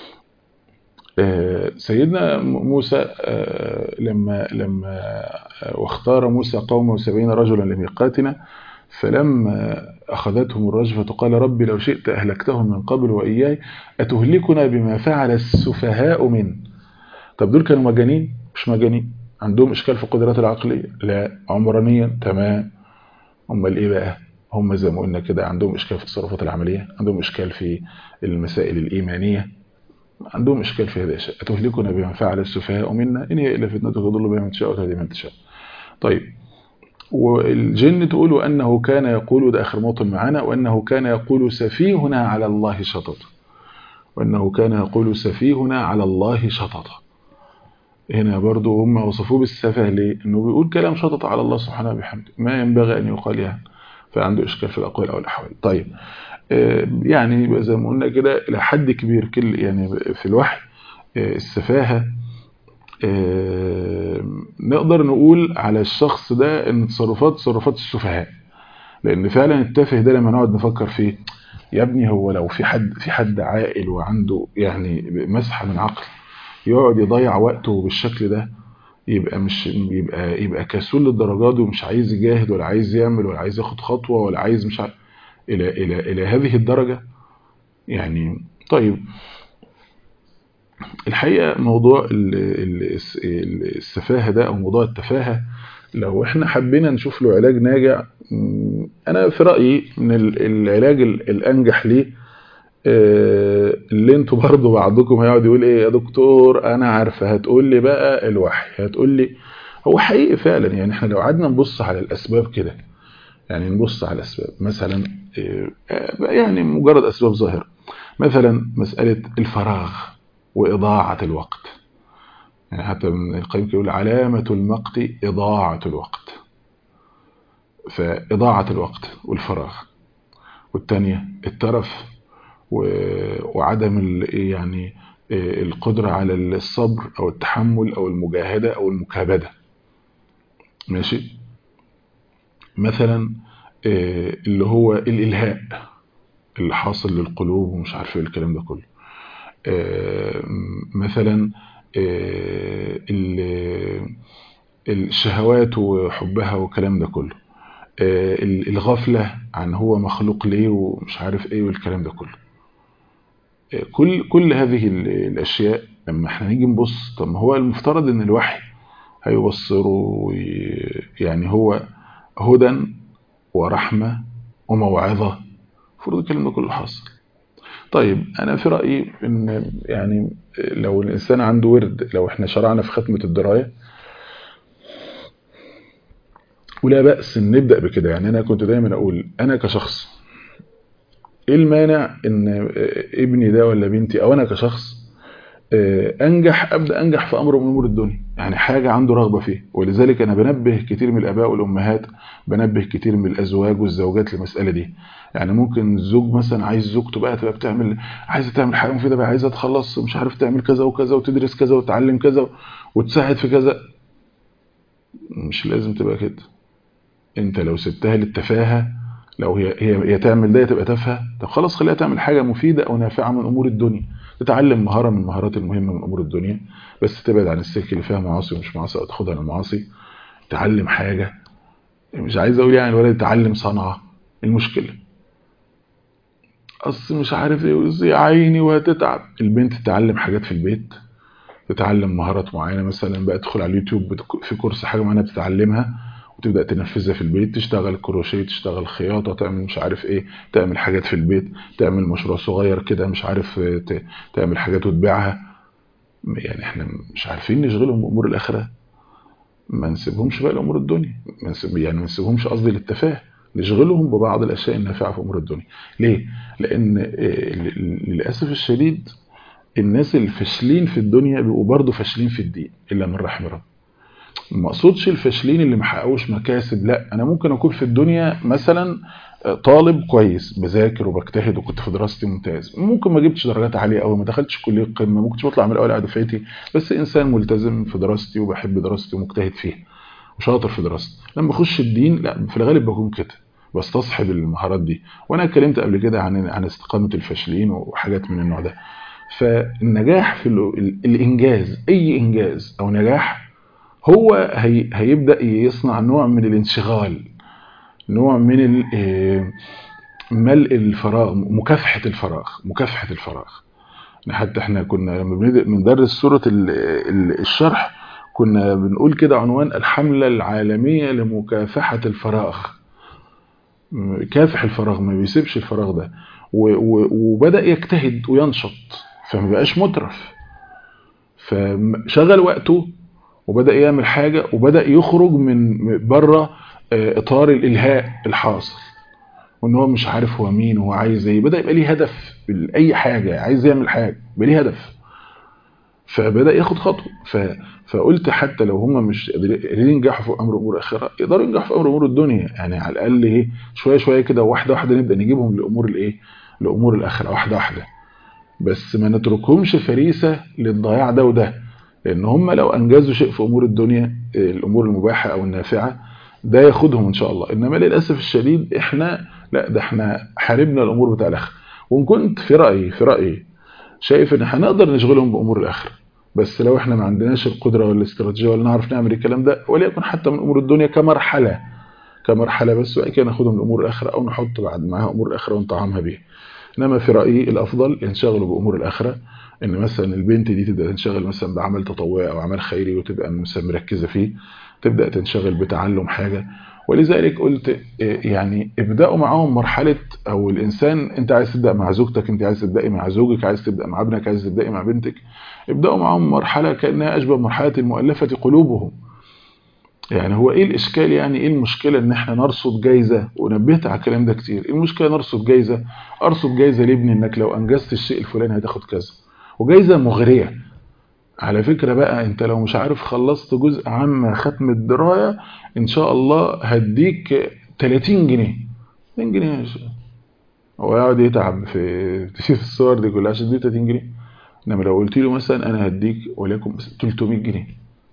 سيدنا موسى لما لما واختار موسى قومه سبعين رجلا لميقاتنا فلما أخذتهم الرجفة قال ربي لو شئت أهلكتهم من قبل وإياي أتهلكنا بما فعل السفهاء من طب دول كانوا مجانين مش مجانين عندهم إشكال في القدرات العقلية لا عمرانيا تمام هم الإيه بقى هم زي ما قلنا كده عندهم إشكال في التصرفات العملية عندهم إشكال في المسائل الإيمانية عندهم إشكال في هذا الشيء أتهلكنا بما فعل السفهاء منا إن هي إلا فتنتك تضل بها من تشاء وتهدي من تشاء طيب والجن تقول أنه كان يقول ده آخر موطن معنا وأنه كان يقول سفيهنا على الله شططا وأنه كان يقول سفيهنا على الله شططا هنا برضو هم وصفوه بالسفه ليه أنه بيقول كلام شطط على الله سبحانه وبحمده ما ينبغي أن يقال يعني فعنده إشكال في الأقوال أو الأحوال طيب يعني زي ما قلنا كده إلى حد كبير كل يعني في الوحي السفاهة نقدر نقول على الشخص ده ان تصرفات تصرفات السفهاء لان فعلا التافه ده لما نقعد نفكر فيه يا ابني هو لو في حد في حد عاقل وعنده يعني مسحه من عقل يقعد يضيع وقته بالشكل ده يبقى مش يبقى يبقى كسول للدرجات دي ومش عايز يجاهد ولا عايز يعمل ولا عايز ياخد خطوه ولا عايز مش عارف الى الى الى هذه الدرجه يعني طيب الحقيقة موضوع السفاهة ده أو موضوع التفاهة لو احنا حبينا نشوف له علاج ناجع أنا في رأيي من العلاج الأنجح ليه اللي انتوا برضو بعضكم هيقعد يقول ايه يا دكتور انا عارفه هتقول لي بقى الوحي هتقول لي هو حقيقي فعلا يعني احنا لو قعدنا نبص على الاسباب كده يعني نبص على الاسباب مثلا يعني مجرد اسباب ظاهره مثلا مساله الفراغ وإضاعة الوقت يعني حتى من القيم يقول علامة المقت إضاعة الوقت فإضاعة الوقت والفراغ والثانية الترف وعدم يعني القدرة على الصبر أو التحمل أو المجاهدة أو المكابدة ماشي مثلا اللي هو الإلهاء اللي حاصل للقلوب ومش عارف ايه الكلام ده كله مثلا الشهوات وحبها والكلام ده كله الغفلة عن هو مخلوق ليه ومش عارف ايه والكلام ده كله كل كل هذه الاشياء لما احنا نيجي نبص طب ما هو المفترض ان الوحي هيبصره يعني هو هدى ورحمة وموعظة المفروض الكلام ده كله حاصل طيب انا في رايي ان يعني لو الانسان عنده ورد لو احنا شرعنا في ختمه الدرايه ولا باس ان نبدا بكده يعني انا كنت دايما اقول انا كشخص ايه المانع ان ابني ده ولا بنتي او انا كشخص انجح ابدا انجح في امر من امور الدنيا يعني حاجه عنده رغبه فيه ولذلك انا بنبه كتير من الاباء والامهات بنبه كتير من الازواج والزوجات للمساله دي يعني ممكن الزوج مثلا عايز زوجته بقى تبقى بتعمل عايزه تعمل حاجه مفيده بقى عايزه تخلص مش عارف تعمل كذا وكذا وتدرس كذا وتتعلم كذا وتساعد في كذا مش لازم تبقى كده انت لو سبتها للتفاهه لو هي هي, هي تعمل ده تبقى تافهه طب خلاص خليها تعمل حاجه مفيده او نافعه من امور الدنيا تتعلم مهاره من المهارات المهمه من امور الدنيا بس تبعد عن السكه اللي فيها معاصي ومش معاصي او تاخدها للمعاصي تعلم حاجه مش عايز اقول يعني الولد يتعلم صنعه المشكله اصل مش عارف ايه يا عيني وهتتعب البنت تتعلم حاجات في البيت تتعلم مهارات معينه مثلا بقى تدخل على اليوتيوب في كورس حاجه معينه بتتعلمها وتبدا تنفذها في البيت تشتغل كروشيه تشتغل خياطه تعمل مش عارف ايه تعمل حاجات في البيت تعمل مشروع صغير كده مش عارف تعمل حاجات وتبيعها يعني احنا مش عارفين نشغلهم بامور الاخره ما نسيبهمش بقى لامور الدنيا ما نسيب يعني ما نسيبهمش قصدي للتفاهه نشغلهم ببعض الاشياء النافعه في امور الدنيا ليه لان للاسف الشديد الناس الفاشلين في الدنيا بيبقوا برضه فاشلين في الدين الا من رحم ربنا ما اقصدش الفاشلين اللي ما حققوش مكاسب لا انا ممكن اكون في الدنيا مثلا طالب كويس بذاكر وبجتهد وكنت في دراستي ممتاز ممكن ما جبتش درجات عاليه قوي ما دخلتش كليه قمه ما كنتش بطلع من الاول على دفعتي بس انسان ملتزم في دراستي وبحب دراستي ومجتهد فيها وشاطر في دراستي لما اخش الدين لا في الغالب بكون كده بستصحب المهارات دي وانا اتكلمت قبل كده عن عن استقامه الفاشلين وحاجات من النوع ده فالنجاح في الانجاز اي انجاز او نجاح هو هي هيبدا يصنع نوع من الانشغال نوع من ملء الفراغ مكافحه الفراغ مكافحه الفراغ حتى احنا كنا لما بندرس سوره الشرح كنا بنقول كده عنوان الحمله العالميه لمكافحه الفراغ كافح الفراغ ما بيسيبش الفراغ ده وبدا يجتهد وينشط فما بقاش مترف فشغل وقته وبدا يعمل حاجه وبدا يخرج من بره اطار الالهاء الحاصل وان هو مش عارف هو مين وهو عايز ايه بدا يبقى ليه هدف اي حاجه عايز يعمل حاجه يبقى ليه هدف فبدا ياخد خطوه ف... فقلت حتى لو هم مش قادرين ينجحوا في امر امور الاخره يقدروا ينجحوا في امر امور الدنيا يعني على الاقل ايه شويه شويه كده واحده واحده نبدا نجيبهم لامور الايه لامور الاخره واحده واحده بس ما نتركهمش فريسه للضياع ده وده لان هم لو انجزوا شيء في امور الدنيا الامور المباحه او النافعه ده ياخدهم ان شاء الله انما للاسف الشديد احنا لا ده احنا حاربنا الامور بتاع الاخره وان كنت في رايي في رايي شايف ان هنقدر نشغلهم بامور الاخره بس لو احنا ما عندناش القدره ولا الاستراتيجيه ولا نعرف نعمل الكلام ده وليكن حتى من امور الدنيا كمرحله كمرحله بس وبعد كده ناخدهم لامور الاخره او نحط بعد معاها امور الاخره ونطعمها بيها انما في رايي الافضل ينشغلوا بامور الاخره ان مثلا البنت دي تبدا تنشغل مثلا بعمل تطوعي او عمل خيري وتبقى مثلا مركزه فيه تبدا تنشغل بتعلم حاجه ولذلك قلت يعني ابداوا معاهم مرحله او الانسان انت عايز تبدا مع زوجتك انت عايز تبداي مع زوجك عايز تبدا مع ابنك عايز تبداي مع بنتك ابداوا معاهم مرحله كانها اشبه مرحله المؤلفه قلوبهم يعني هو ايه الاشكال يعني ايه المشكله ان احنا نرصد جايزه ونبهت على الكلام ده كتير ايه المشكله نرصد جايزه ارصد جايزه لابني انك لو انجزت الشيء الفلاني هتاخد كذا وجايزه مغريه على فكرة بقى انت لو مش عارف خلصت جزء عام ختم الدراية ان شاء الله هديك 30 جنيه 2 جنيه يا شباب هو يقعد يتعب في في الصور دي كلها عشان دي 30 جنيه انما لو قلت له مثلا انا هديك وليكن 300 جنيه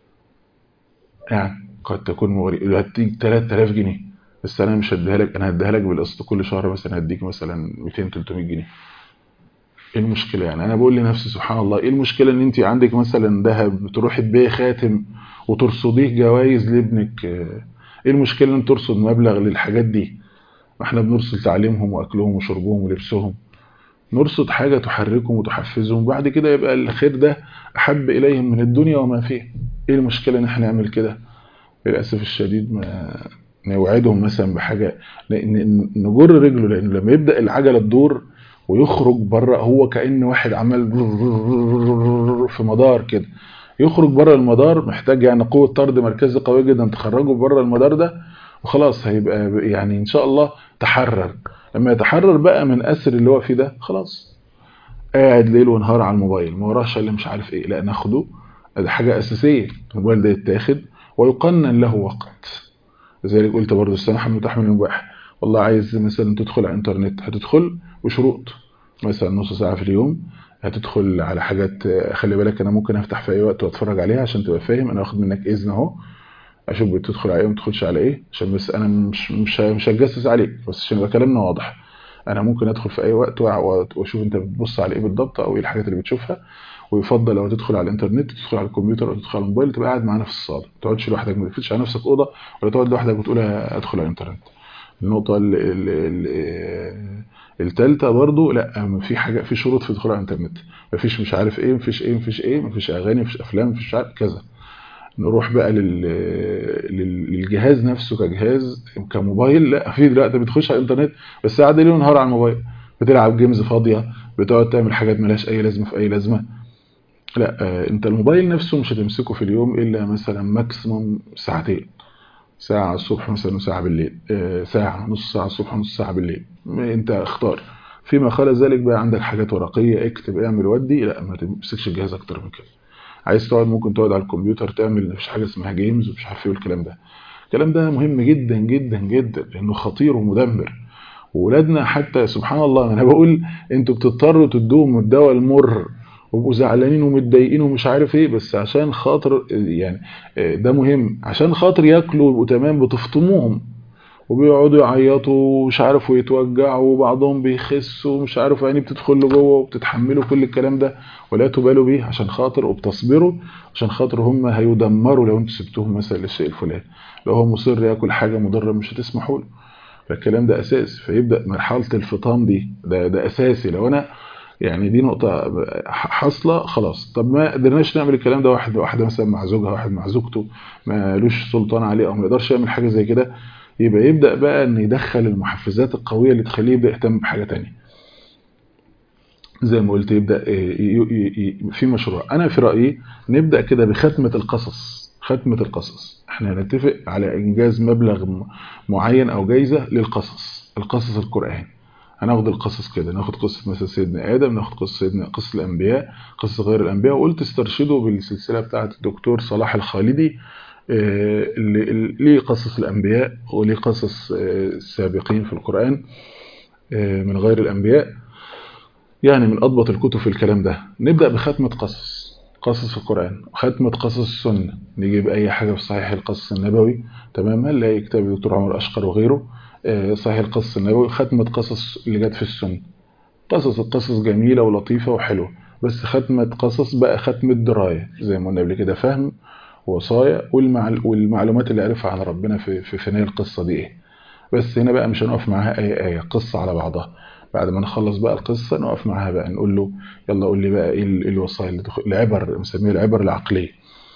يعني قد تكون مغري هديك 3000 جنيه بس انا مش هديها لك انا هديها لك بالقسط كل شهر مثلا هديك مثلا 200 300 جنيه ايه المشكله يعني انا بقول لنفسي سبحان الله ايه المشكله ان انت عندك مثلا ذهب تروحي تبيعي خاتم وترصديه جوائز لابنك ايه المشكله ان ترصد مبلغ للحاجات دي ما احنا بنرصد تعليمهم واكلهم وشربهم ولبسهم نرصد حاجه تحركهم وتحفزهم وبعد كده يبقى الخير ده احب اليهم من الدنيا وما فيها ايه المشكله ان احنا نعمل كده للاسف الشديد ما نوعدهم مثلا بحاجه نجر رجله لانه لما يبدا العجله تدور ويخرج بره هو كأن واحد عمل في مدار كده يخرج بره المدار محتاج يعني قوة طرد مركزي قوية جدا تخرجه بره المدار ده وخلاص هيبقى يعني ان شاء الله تحرر لما يتحرر بقى من اسر اللي هو فيه ده خلاص قاعد ليل ونهار على الموبايل ما وراش اللي مش عارف ايه لا ناخده ده حاجة اساسية الموبايل ده يتاخد ويقنن له وقت لذلك قلت برضه السماح المتاح من المباح والله عايز مثلا تدخل على الانترنت هتدخل بشروط مثلا نص ساعة في اليوم هتدخل على حاجات خلي بالك انا ممكن افتح في اي وقت واتفرج عليها عشان تبقى فاهم انا واخد منك اذن اهو اشوف بتدخل على ايه وما تدخلش على ايه عشان بس انا مش مش مش هتجسس عليك بس عشان يبقى كلامنا واضح انا ممكن ادخل في اي وقت واشوف انت بتبص على ايه بالضبط او ايه الحاجات اللي بتشوفها ويفضل لو تدخل على الانترنت تدخل على الكمبيوتر او تدخل على الموبايل تبقى قاعد معانا في الصاله ما تقعدش لوحدك ما تقفلش على نفسك اوضه ولا تقعد لوحدك وتقول ادخل على الانترنت النقطه الثالثه برضو لا في حاجه في شروط في دخول على الانترنت مفيش مش عارف ايه مفيش ايه مفيش ايه مفيش اغاني مفيش افلام مفيش كذا نروح بقى لل... للجهاز نفسه كجهاز كموبايل لا في دلوقتي بتخش على الانترنت بس قاعد ليل ونهار على الموبايل بتلعب جيمز فاضيه بتقعد تعمل حاجات ملهاش اي لازمه في اي لازمه لا آه، انت الموبايل نفسه مش هتمسكه في اليوم الا مثلا ماكسيموم ساعتين ساعة الصبح مثلا وساعة بالليل آه، ساعة نص ساعة الصبح ونص ساعة بالليل انت اختار فيما خلا ذلك بقى عندك حاجات ورقية اكتب اعمل ودي لا ما تمسكش الجهاز اكتر من كده عايز تقعد ممكن تقعد على الكمبيوتر تعمل مفيش حاجة اسمها جيمز ومش عارف ايه والكلام ده الكلام ده مهم جدا جدا جدا لانه خطير ومدمر وولادنا حتى سبحان الله انا بقول انتوا بتضطروا تدوهم الدواء المر ويبقوا زعلانين ومتضايقين ومش عارف ايه بس عشان خاطر يعني ده مهم عشان خاطر ياكلوا ويبقوا تمام بتفطموهم وبيقعدوا يعيطوا ومش عارف ويتوجعوا وبعضهم بيخسوا ومش عارف يعني بتدخل له جوه وبتتحملوا كل الكلام ده ولا تبالوا بيه عشان خاطر وبتصبروا عشان خاطر هم هيدمروا لو انتوا سبتوهم مثلا للشيء الفلاني لو هو مصر ياكل حاجه مضره مش هتسمحوا له فالكلام ده اساسي فيبدا مرحله الفطام دي ده ده اساسي لو انا يعني دي نقطة حاصلة خلاص طب ما قدرناش نعمل الكلام ده واحد واحدة مثلا مع زوجها واحد مع زوجته ما لوش سلطان عليه او ما يقدرش يعمل حاجة زي كده يبقى يبدأ بقى ان يدخل المحفزات القوية اللي تخليه يبدأ يهتم بحاجة تانية زي ما قلت يبدأ في مشروع انا في رأيي نبدأ كده بختمة القصص ختمة القصص احنا هنتفق على انجاز مبلغ معين او جايزة للقصص القصص القرآن هناخد القصص كده ناخد قصة مثلا سيدنا آدم ناخد قصة سيدنا قصة الأنبياء قصة غير الأنبياء وقلت استرشدوا بالسلسلة بتاعة الدكتور صلاح الخالدي اللي ليه قصص الأنبياء وليه قصص السابقين في القرآن من غير الأنبياء يعني من أضبط الكتب في الكلام ده نبدأ بختمة قصص قصص القرآن ختمة قصص السنة نجيب أي حاجة في صحيح القصص النبوي تمام هنلاقي كتاب الدكتور عمر أشقر وغيره صحيح القصص النبوي ختمة قصص اللي جت في السنة قصص القصص جميلة ولطيفة وحلوة بس ختمة قصص بقى ختمة دراية زي ما قلنا قبل كده فهم وصايا والمعلومات اللي عرفها عن ربنا في في فناء القصة دي ايه بس هنا بقى مش هنقف معاها آية آية قصة على بعضها بعد ما نخلص بقى القصة نقف معاها بقى نقول له يلا قول لي بقى ايه الوصايا اللي تخ... العبر مسميها العبر العقلية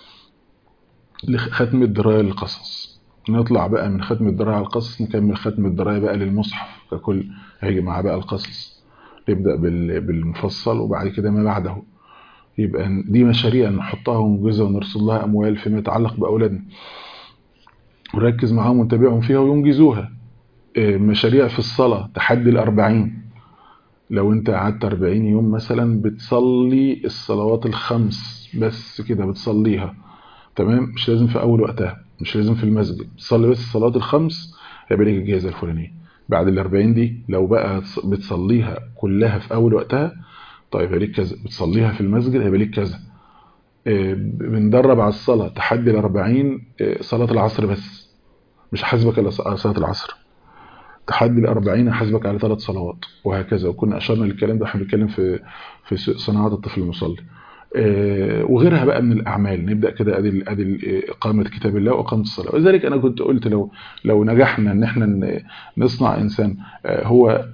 ختم الدراية للقصص نطلع بقى من ختم الدراية على القصص نكمل ختم الدراية بقى للمصحف ككل هيجي معاه بقى القصص نبدأ بالمفصل وبعد كده ما بعده يبقى دي مشاريع نحطها ونجزها ونرسل لها أموال فيما يتعلق بأولادنا ونركز معاهم ونتابعهم فيها وينجزوها مشاريع في الصلاة تحدي الأربعين لو انت قعدت 40 يوم مثلا بتصلي الصلوات الخمس بس كده بتصليها تمام مش لازم في أول وقتها مش لازم في المسجد تصلي بس الصلوات الخمس هيبقى ليك الجائزة الفلانية بعد ال 40 دي لو بقى بتصليها كلها في أول وقتها طيب هيبقى ليك كذا بتصليها في المسجد هيبقى ليك كذا بندرب على الصلاة تحدي ال 40 صلاة العصر بس مش حاسبك الا صلاة العصر تحدي ال 40 هحاسبك على ثلاث صلوات وهكذا وكنا اشرنا للكلام ده احنا بنتكلم في في صناعه الطفل المصلي وغيرها بقى من الاعمال نبدا كده ادي ادي اقامه كتاب الله واقامه الصلاه ولذلك انا كنت قلت لو لو نجحنا ان احنا نصنع انسان هو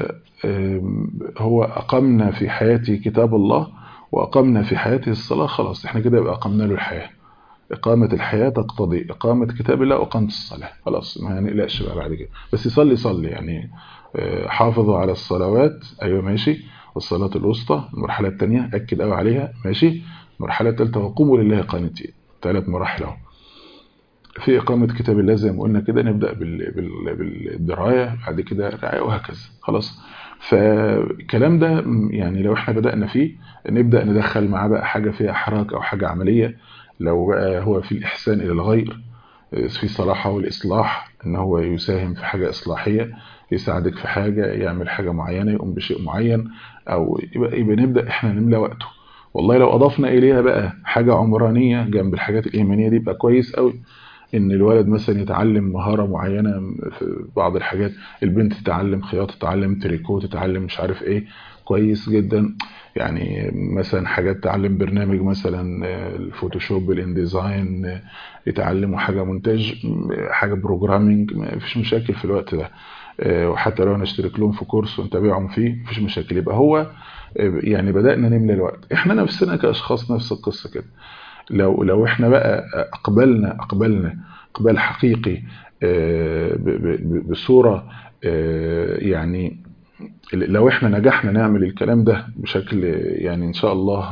هو اقمنا في حياته كتاب الله واقمنا في حياته الصلاه خلاص احنا كده يبقى اقمنا له الحياه إقامة الحياة تقتضي إقامة كتاب الله وإقامة الصلاة خلاص ما نقلقش بقى بعد كده بس يصلي صلي يعني حافظوا على الصلوات أيوة ماشي والصلاة الوسطى المرحلة الثانية أكد قوي عليها ماشي المرحلة الثالثة وقوموا لله قانتين ثلاث مراحل اهو في إقامة كتاب الله زي ما قلنا كده نبدأ بالدراية بعد كده الرعاية وهكذا خلاص فالكلام ده يعني لو احنا بدأنا فيه نبدأ ندخل معاه بقى حاجة فيها حراك أو حاجة عملية لو بقى هو في الإحسان إلى الغير في صلاحه والإصلاح إن هو يساهم في حاجة إصلاحية يساعدك في حاجة يعمل حاجة معينة يقوم بشيء معين أو يبقى, يبقى نبدأ إحنا نملى وقته والله لو أضفنا إليها بقى حاجة عمرانية جنب الحاجات الإيمانية دي يبقى كويس قوي ان الولد مثلا يتعلم مهارة معينة في بعض الحاجات البنت تتعلم خياطة تتعلم تريكو تتعلم مش عارف ايه كويس جدا يعني مثلا حاجات تعلم برنامج مثلا الفوتوشوب الانديزاين يتعلموا حاجة مونتاج حاجة بروجرامينج ما فيش مشاكل في الوقت ده وحتى لو نشترك لهم في كورس ونتابعهم فيه مفيش مشاكل يبقى هو يعني بدأنا نملى الوقت احنا نفسنا كأشخاص نفس القصة كده لو لو احنا بقى اقبلنا اقبلنا اقبال حقيقي بصورة يعني لو احنا نجحنا نعمل الكلام ده بشكل يعني ان شاء الله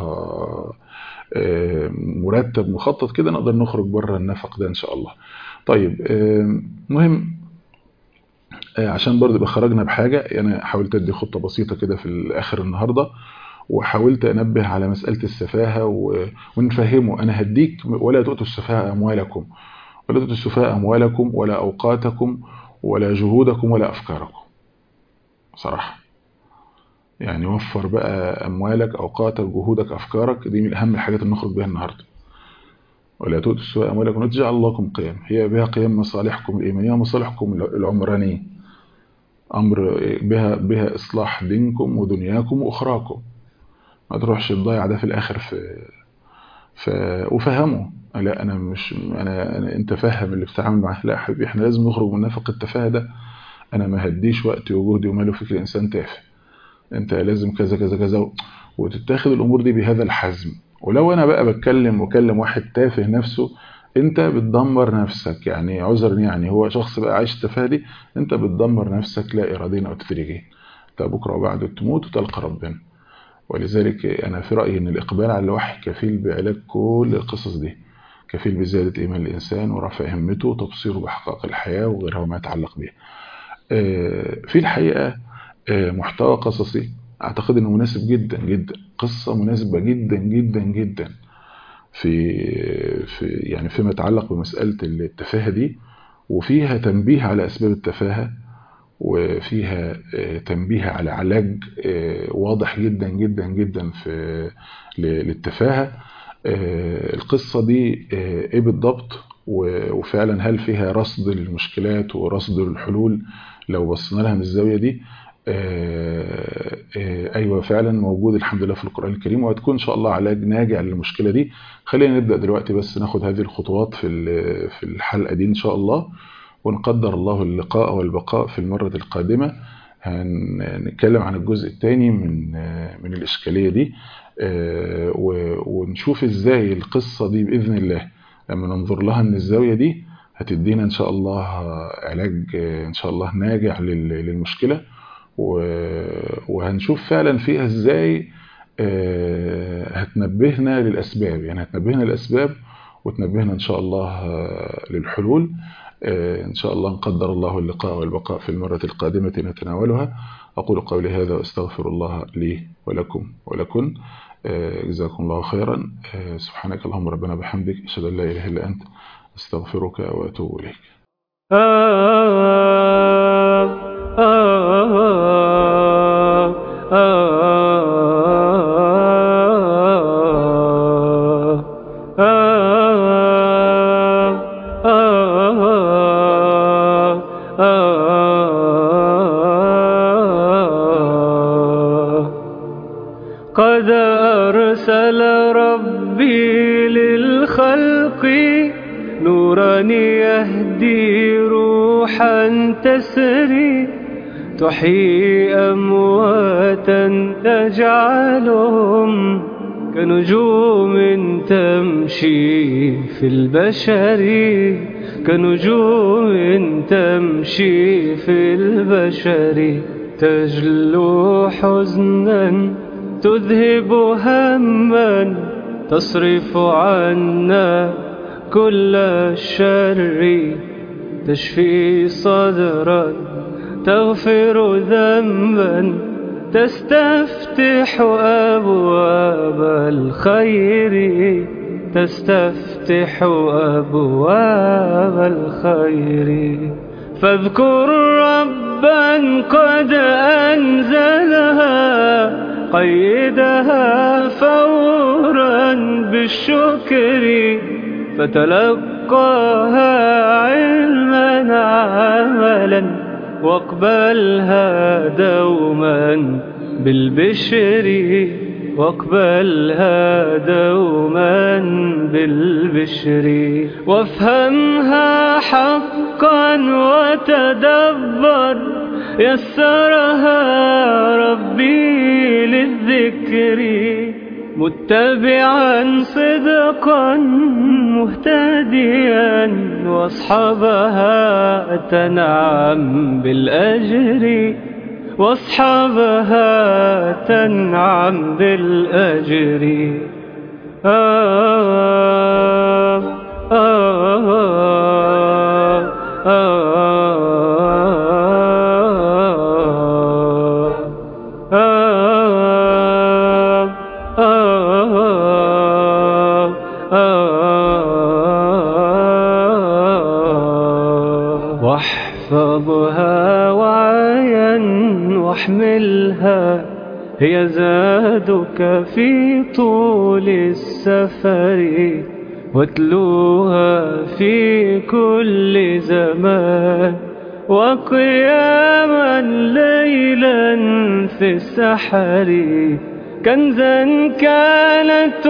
مرتب مخطط كده نقدر نخرج بره النفق ده ان شاء الله طيب مهم عشان برضه يبقى خرجنا بحاجه انا حاولت ادي خطه بسيطه كده في اخر النهارده وحاولت انبه على مساله السفاهه و... ونفهمه انا هديك ولا تؤتوا السفاهه اموالكم ولا تؤتوا السفاهه اموالكم ولا اوقاتكم ولا جهودكم ولا افكاركم صراحه يعني وفر بقى اموالك اوقاتك جهودك افكارك دي من اهم الحاجات اللي نخرج بيها النهارده ولا تؤتوا السفهاء اموالكم وتجعل الله لكم قيام هي بها قيام مصالحكم الايمانيه ومصالحكم العمرانيه امر بها بها اصلاح دينكم ودنياكم واخراكم ما تروحش تضيع ده في الاخر في ف وفهمه لا انا مش انا, أنا انت فاهم اللي بتتعامل معاه لا حبيبي احنا لازم نخرج من نفق التفاهه ده انا ما هديش وقتي وجهدي وماله فكر انسان تافه انت لازم كذا كذا كذا وتتاخد الامور دي بهذا الحزم ولو انا بقى بتكلم وكلم واحد تافه نفسه انت بتدمر نفسك يعني عذرا يعني هو شخص بقى عايش التفاهه دي انت بتدمر نفسك لا اراديا او تدريجيا انت بكره وبعده تموت وتلقى ربنا ولذلك انا في رايي ان الاقبال على الوحي كفيل بعلاج كل القصص دي كفيل بزياده ايمان الانسان ورفع همته وتبصيره بحقائق الحياه وغيرها وما يتعلق بها في الحقيقه محتوى قصصي اعتقد انه مناسب جدا جدا قصه مناسبه جدا جدا جدا في في يعني فيما يتعلق بمساله التفاهه دي وفيها تنبيه على اسباب التفاهه وفيها تنبيه على علاج واضح جدا جدا جدا في للتفاهه القصه دي ايه بالضبط وفعلا هل فيها رصد للمشكلات ورصد للحلول لو بصينا لها من الزاويه دي آآ آآ ايوه فعلا موجود الحمد لله في القران الكريم وهتكون ان شاء الله علاج ناجع للمشكله دي خلينا نبدا دلوقتي بس ناخد هذه الخطوات في في الحلقه دي ان شاء الله ونقدر الله اللقاء والبقاء في المره القادمه هنتكلم عن الجزء الثاني من من الاشكاليه دي ونشوف ازاي القصه دي باذن الله لما ننظر لها من الزاويه دي هتدينا ان شاء الله علاج ان شاء الله ناجع للمشكله وهنشوف فعلا فيها ازاي هتنبهنا للاسباب يعني هتنبهنا للاسباب وتنبهنا ان شاء الله للحلول ان شاء الله نقدر الله اللقاء والبقاء في المره القادمه نتناولها اقول قولي هذا واستغفر الله لي ولكم ولكن جزاكم الله خيرا سبحانك اللهم ربنا بحمدك اشهد ان لا اله الا انت استغفرك واتوب اليك قد أرسل ربي للخلق نورا يهدي روحا تسري تحيي أمواتا تجعلهم كنجوم تمشي في البشر كنجوم تمشي في البشر تجلو حزنا تذهب هما تصرف عنا كل الشر تشفي صدرا تغفر ذنبا تستفتح أبواب الخير تستفتح أبواب الخير فاذكر ربا قد أنزلها قيدها فورا بالشكر فتلقاها علما عملا واقبلها دوما بالبشر واقبلها دوما بالبشر وافهمها حقا وتدبر يسرها ربي للذكر متبعا صدقا مهتديا واصحابها تنعم بالاجر واصحابها تنعم بالأجر آه آه آه واحفظها وعيا واحملها هي زادك في طول السفر واتلوها في كل زمان وقياما ليلا في السحر كنزا كانت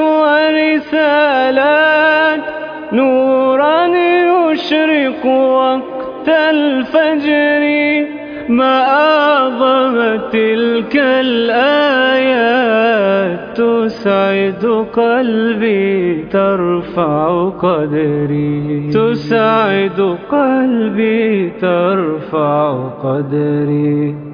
ورسالات نورا يشرق وقت الفجر ما أعظم تلك الآيات تسعد قلبي ترفع قدري تسعد قلبي ترفع قدري